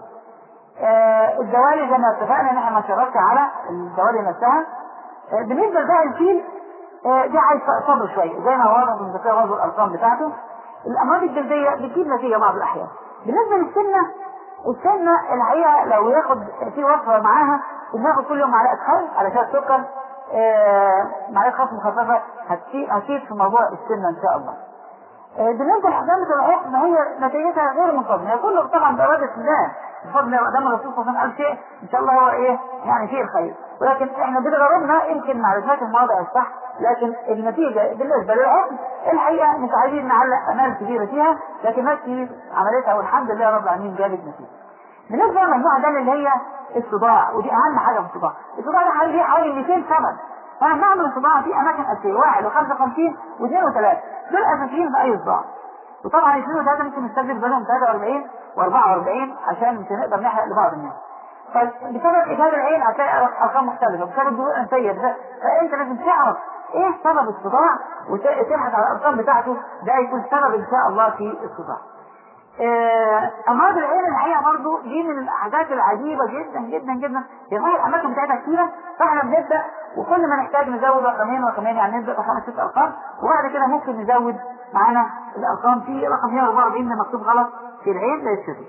آه الدوالي زي ما اتفقنا ان احنا ما نشرفش على الدوالي نفسها. آه بالنسبه لباقي الفيل آه دي عايز صبر شويه زي ما هو واضح من ذكاء برضه الارقام بتاعته. الامراض الجلديه بتجيب نتيجه بعض الاحيان. بالنسبه للسمنه السمنه الحقيقه لو ياخد في وصفه معاها بناخد كل يوم معلقه خل علشان السكر آه، معلقه خل مخففه هتفيد هتفيد في موضوع السمنه ان شاء الله. آه، بالنسبه لحجامه العقم هي نتيجتها غير منتظمه، هي كله طبعا باراده الله بفضل الله ودام الرسول صلى الله عليه وسلم قال شيء ان شاء الله هو ايه يعني فيه الخير، ولكن احنا بتجربنا يمكن معرفات المواضع الصح لكن النتيجه بالنسبه للعقم الحقيقه مش عايزين نعلق امال كبيره فيها لكن ناس كتير عملتها والحمد لله رب العالمين جابت نتيجه. بالنسبه للمجموعه ده اللي هي الصداع ودي اهم حاجه في الصداع، الصداع ده حوالي حوالي 200 سبب فنعمل الصداع في اماكن اساسيه واحد و55 واثنين وثلاثه دول اساسيين في اي صداع. وطبعا 32 ممكن نستخدم بينهم 43 و44 عشان مش هنقدر نحرق لبعض الناس فبسبب إجهاد العين هتلاقي أرقام مختلفة بسبب ضوء أنفية فأنت لازم تعرف إيه سبب الصداع وتبحث على الأرقام بتاعته ده يكون سبب إن شاء الله في الصداع. آه، أمراض العين الحقيقة برضه دي من الحاجات العجيبة جدا جدا جدا هي صحيح الأماكن بتاعتها كتيرة فإحنا بنبدأ وكل ما نحتاج نزود رقمين رقمين يعني نبدأ بخمس ست أرقام وبعد كده ممكن نزود معانا الأرقام في رقم 144 ده مكتوب غلط في العين لا يتشتت.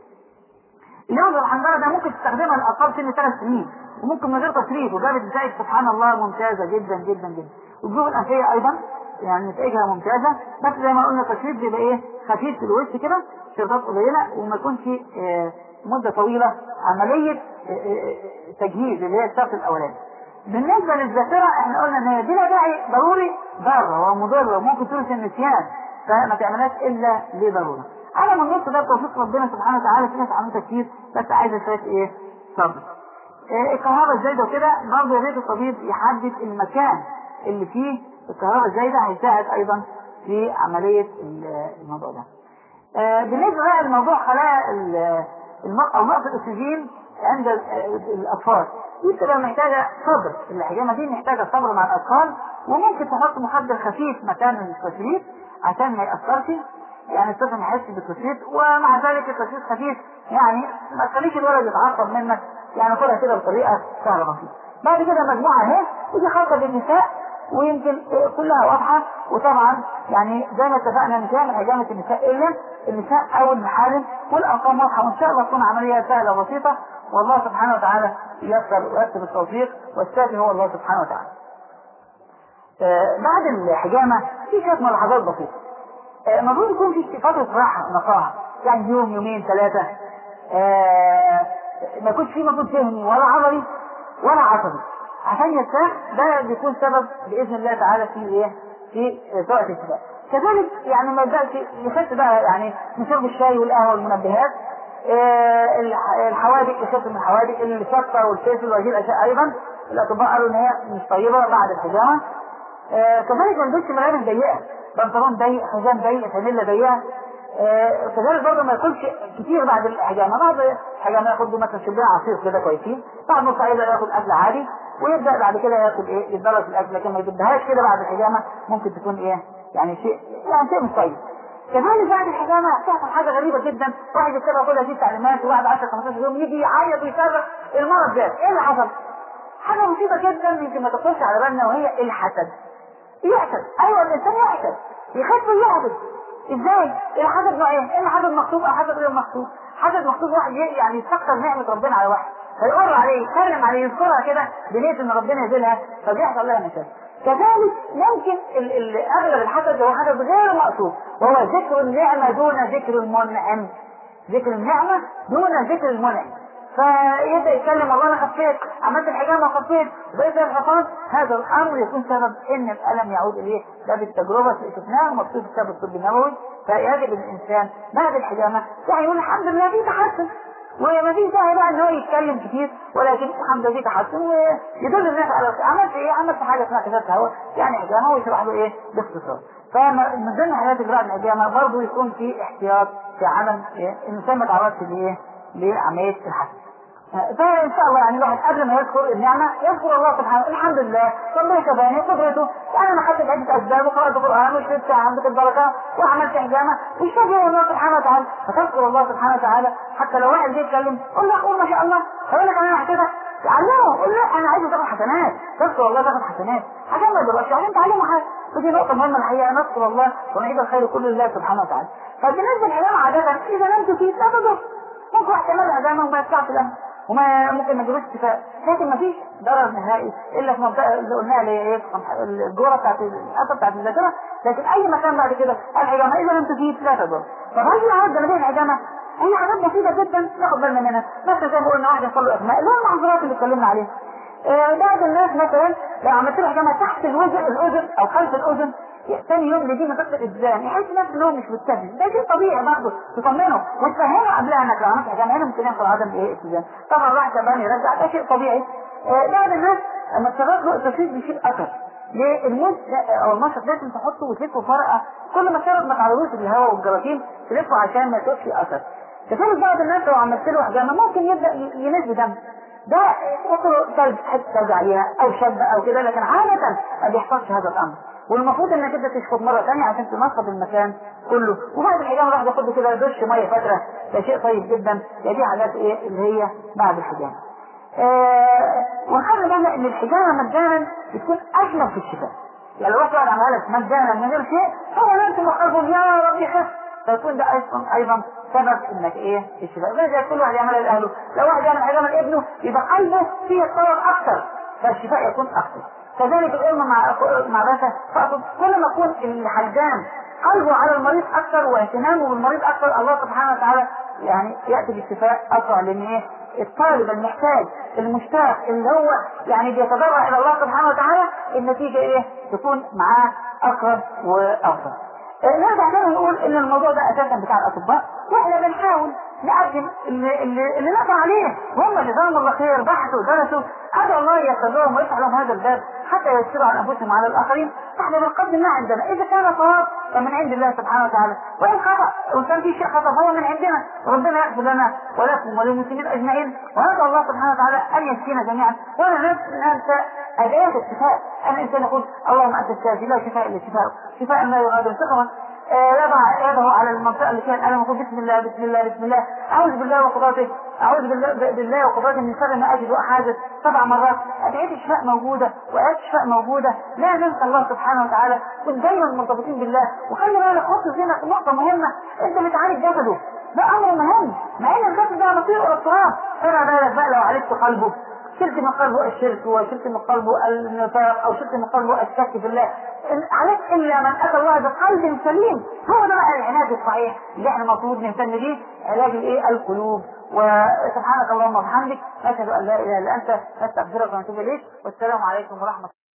اللوز الحنجرة ده ممكن تستخدمها لأطفال سن ثلاث سنين وممكن من غير تصريف وجابت نتائج سبحان الله ممتازة جدا جدا جدا والجيوب الأنفية أيضا يعني نتائجها ممتازة بس زي ما قلنا التصريف بيبقى إيه خفيف في الوش كده شرطات قليلة وما يكونش آه، مدة طويلة عملية آه، آه، تجهيز اللي هي الشرط الأولاني بالنسبة للذاكرة احنا قلنا ان هي بلا داعي ضروري ضارة ومضرة وممكن تورث النسيان فما تعملهاش الا لضرورة على ما النص ده توفيق ربنا سبحانه وتعالى في ناس عملتها كتير بس عايزة شوية ايه صبر إيه الكهرباء الزايدة وكده برضه يا ريت الطبيب يحدد المكان اللي فيه الكهرباء الزايدة هيساعد ايضا في عملية الموضوع ده. آه، بالنسبة بقى لموضوع خلايا ال- الماء او نقص الاكسجين عند ال- الاطفال دي بتبقى محتاجة صبر الحجامة دي محتاجة صبر مع الاطفال وممكن تحط مخدر خفيف مكان التشريط عشان ما يأثرش يعني الطفل ما يحسش بالتشريط ومع ذلك التشريط خفيف يعني ما تخليش الولد يتعصب منك يعني خدها كده بطريقة سهلة بسيطة بعد كده مجموعة اهي ودي خاصة بالنساء ويمكن كلها واضحة وطبعا يعني زي ما اتفقنا مش هيعمل حجامة النساء إلا النساء أو المحارم والأرقام واضحة وإن شاء الله تكون عملية سهلة وبسيطة والله سبحانه وتعالى يسر ويكتب التوفيق والسافي هو الله سبحانه وتعالى. آه بعد الحجامة في شوية ملاحظات بسيطة. آه، المفروض يكون في فترة راحة نقاهة يعني يوم يومين ثلاثة آه ما يكونش في مجهود ذهني ولا عضلي ولا عصبي عشان يرتاح ده بيكون سبب باذن الله تعالى في ايه؟ في سرعه الشفاء. كذلك يعني ما يبداش يخف بقى يعني من شرب الشاي والقهوه والمنبهات آه، الح- الحوادق يخف من الحوادق الشطه والفلفل وهذه الاشياء ايضا الاطباء قالوا ان هي مش طيبه بعد الحجامه آه، كذلك ما يلبسش ملابس ضيقه بنطلون ضيق حزام ضيق فانيلا ضيقه آه، كذلك برضه ما ياكلش كتير بعد الحجامه بعد الحجامه ياخد له مثلا شربين عصير كده كويسين بعد نص ساعه ياخد اكل عادي ويبدا بعد كده ياكل ايه يتدرج في الاكل لكن ما يبدهاش كده بعد الحجامه ممكن تكون ايه يعني شيء يعني شيء مش طيب كذلك بعد الحجامه تحصل حاجه غريبه جدا واحد يكتبها كلها دي تعليمات وواحد 10 15 يوم يجي يعيط ويصرخ المرض ده ايه اللي حصل؟ حاجه بسيطه جدا يمكن ما تخطرش على بالنا وهي الحسد يحسد ايوه الانسان يحسد يخاف ويعبد ازاي؟ الحسد نوعين اما حسد مكتوب او حسد غير مكتوب حسد مكتوب واحد ي- يعني يستكثر نعمه ربنا على واحد فيقر عليه يتكلم عليه يذكرها كده بنيه ان ربنا يزيلها فبيحصل لها مشاكل كذلك ممكن ال- ال- اغلب الحسد هو حسد غير مقصود وهو ذكر النعمه دون ذكر المنعم ذكر النعمه دون ذكر المنعم فيبدا يتكلم والله انا خفيت عملت الحجامه وخفيت بقيت زي الحصان هذا الامر يكون سبب ان الالم يعود اليه ده بالتجربه اللي شفناها ومكتوب في كتاب الطب النبوي فيجب الانسان بعد الحجامه يعني يقول الحمد لله في تحسن وما فيش داعي بقى ان هو يتكلم كتير ولكن الحمد لله في تحسن ويدل الناس على عملت ايه عملت حاجه اسمها كتابه هواء يعني حجامه ويشرح له ايه باختصار فمن ضمن الحاجات اللي بعد الحجامه برضه يكون في احتياط في عدم إيه؟ الانسان ما تعرضش لايه لعمليه الحسد فان شاء الله يعني الواحد قبل ما يذكر النعمه يذكر الله سبحانه الحمد لله ربنا كفاني قدرته يعني انا خدت عده اسباب وقرات القران وشربت عندك البركه وعملت حجامه واشتغل الله سبحانه وتعالى فتذكر الله سبحانه وتعالى حتى لو واحد جه يتكلم قول له قول ما شاء الله هقول لك انا هحسدك علمه قول له انا عايز تاخد حسنات تذكر الله تاخد حسنات عشان ما يضربش عشان تعلمه حاجه ودي نقطه مهمه الحقيقه نذكر الله ونعيد الخير كله لله سبحانه وتعالى فبالنسبه للحجامه عاده اذا نمت فيه لا تضر ممكن واحد يعمل حجامه وما يدفعش الامر وما ممكن ما يجيبوش اتفاق لكن ما فيش ضرر نهائي الا في منطقه اللي قلناها اللي هي ايه الجوره بتاعت القفه بتاعت الذاكره لكن اي مكان بعد كده الحجامه اذا لم تفيد لا تضر طب هل في حاجات جانبيه الحجامه؟ هي حاجات بسيطه جدا ناخد بالنا منها بس زي ما قلنا واحد يحصل له اغماء اللي هو المحظورات اللي اتكلمنا عليها آه، بعض الناس مثلا لو عملت له حجامه تحت الوزن الاذن او خلف الاذن ثاني يوم يجي منطقه الاتزان يحس نفسه ان هو مش متزن ده شيء طبيعي برضه تطمنه وتفهمه قبلها انك لو عملت حجامه هنا ممكن يحصل عدم ايه اتزان طبعا راح كمان يرجع ده شيء طبيعي آه، بعض الناس لما تصرف له التشخيص بيشيل اثر للموز او المشط لازم تحطه وتلفه في ورقه كل ما شرب ما تعرضوش للهواء والجراثيم تلفه عشان ما يكونش اثر ففي بعض الناس لو عملت له حجامه ممكن يبدا ينزل دم ده يقول ثلج حته ثلج عليها او شب او كده لكن عاده ما بيحصلش هذا الامر والمفروض انك انت تشفط مره ثانيه عشان تنظف المكان كله وبعد الحجامه الواحد ياخد كده دش ميه فتره ده شيء طيب جدا ده دي حاجات ايه اللي هي بعد الحجامه. آه وخلي بالنا ان الحجامه مجانا بتكون اجمل في الشفاء. يعني لو واحد عملها لك مجانا من غير شيء هو نفسه مخالفه يا رب يخف فيكون ده ايضا ايضا سبب انك ايه الشفاء زي كل واحد يعملها لاهله لو واحد يعمل حجامه لابنه يبقى قلبه فيه الطلب اكثر فالشفاء يكون اكثر كذلك الأم مع مع باشا فأقصد كل ما يكون الحجام قلبه على المريض أكثر واهتمامه بالمريض أكثر الله سبحانه وتعالى يعني يأتي بالشفاء أسرع لأن إيه الطالب المحتاج المشتاق اللي هو يعني بيتضرع إلى الله سبحانه وتعالى النتيجة إيه تكون معاه أقرب وأفضل. نرجع تاني نقول ان الموضوع ده اساسا بتاع الاطباء واحنا بنحاول نقدم اللي, اللي, اللي نقدر عليه هم جزاهم الله خير بحثوا درسوا ادعو الله ييسر لهم ويفتح لهم هذا الباب حتى ييسروا على انفسهم وعلى الاخرين فاحنا بنقدم ما عندنا اذا كان صواب فمن عند الله سبحانه وتعالى وان خطا وان كان في شيء خطا فهو من عندنا ربنا يغفر لنا ولكم وللمسلمين اجمعين وندعو الله سبحانه وتعالى ان يشفينا جميعا ولا ننسى ادعيه الشفاء انا الانسان يقول اللهم انت الشافي لا شفاء الا شفاء شفاء لا يغادر سقما يضع يده على المنطقة اللي فيها الألم يقول بسم الله بسم الله بسم الله أعوذ بالله وقدرته أعوذ بالله, بالله وقدرته من شر ما أجد وأحاذر سبع مرات أدعية الشفاء موجودة وآيات الشفاء موجودة لا ننسى الله سبحانه وتعالى كن دايما مرتبطين بالله وخلي بالك حط زينك نقطة مهمة أنت بتعالج جسده ده أمر مهم مع إن الجسد ده مصير إلى التراب فما بالك بقى لو عالجت قلبه شلت من قلبه الشرك وشلت من قلبه النفاق او شلت من قلبه الشك في الله عليك الا من اتى الله بقلب سليم هو ده بقى العلاج الصحيح اللي احنا المفروض نهتم بيه علاج الايه القلوب وسبحانك اللهم وبحمدك نشهد ان لا اله الا انت نستغفرك ونتوب اليك والسلام عليكم ورحمه الله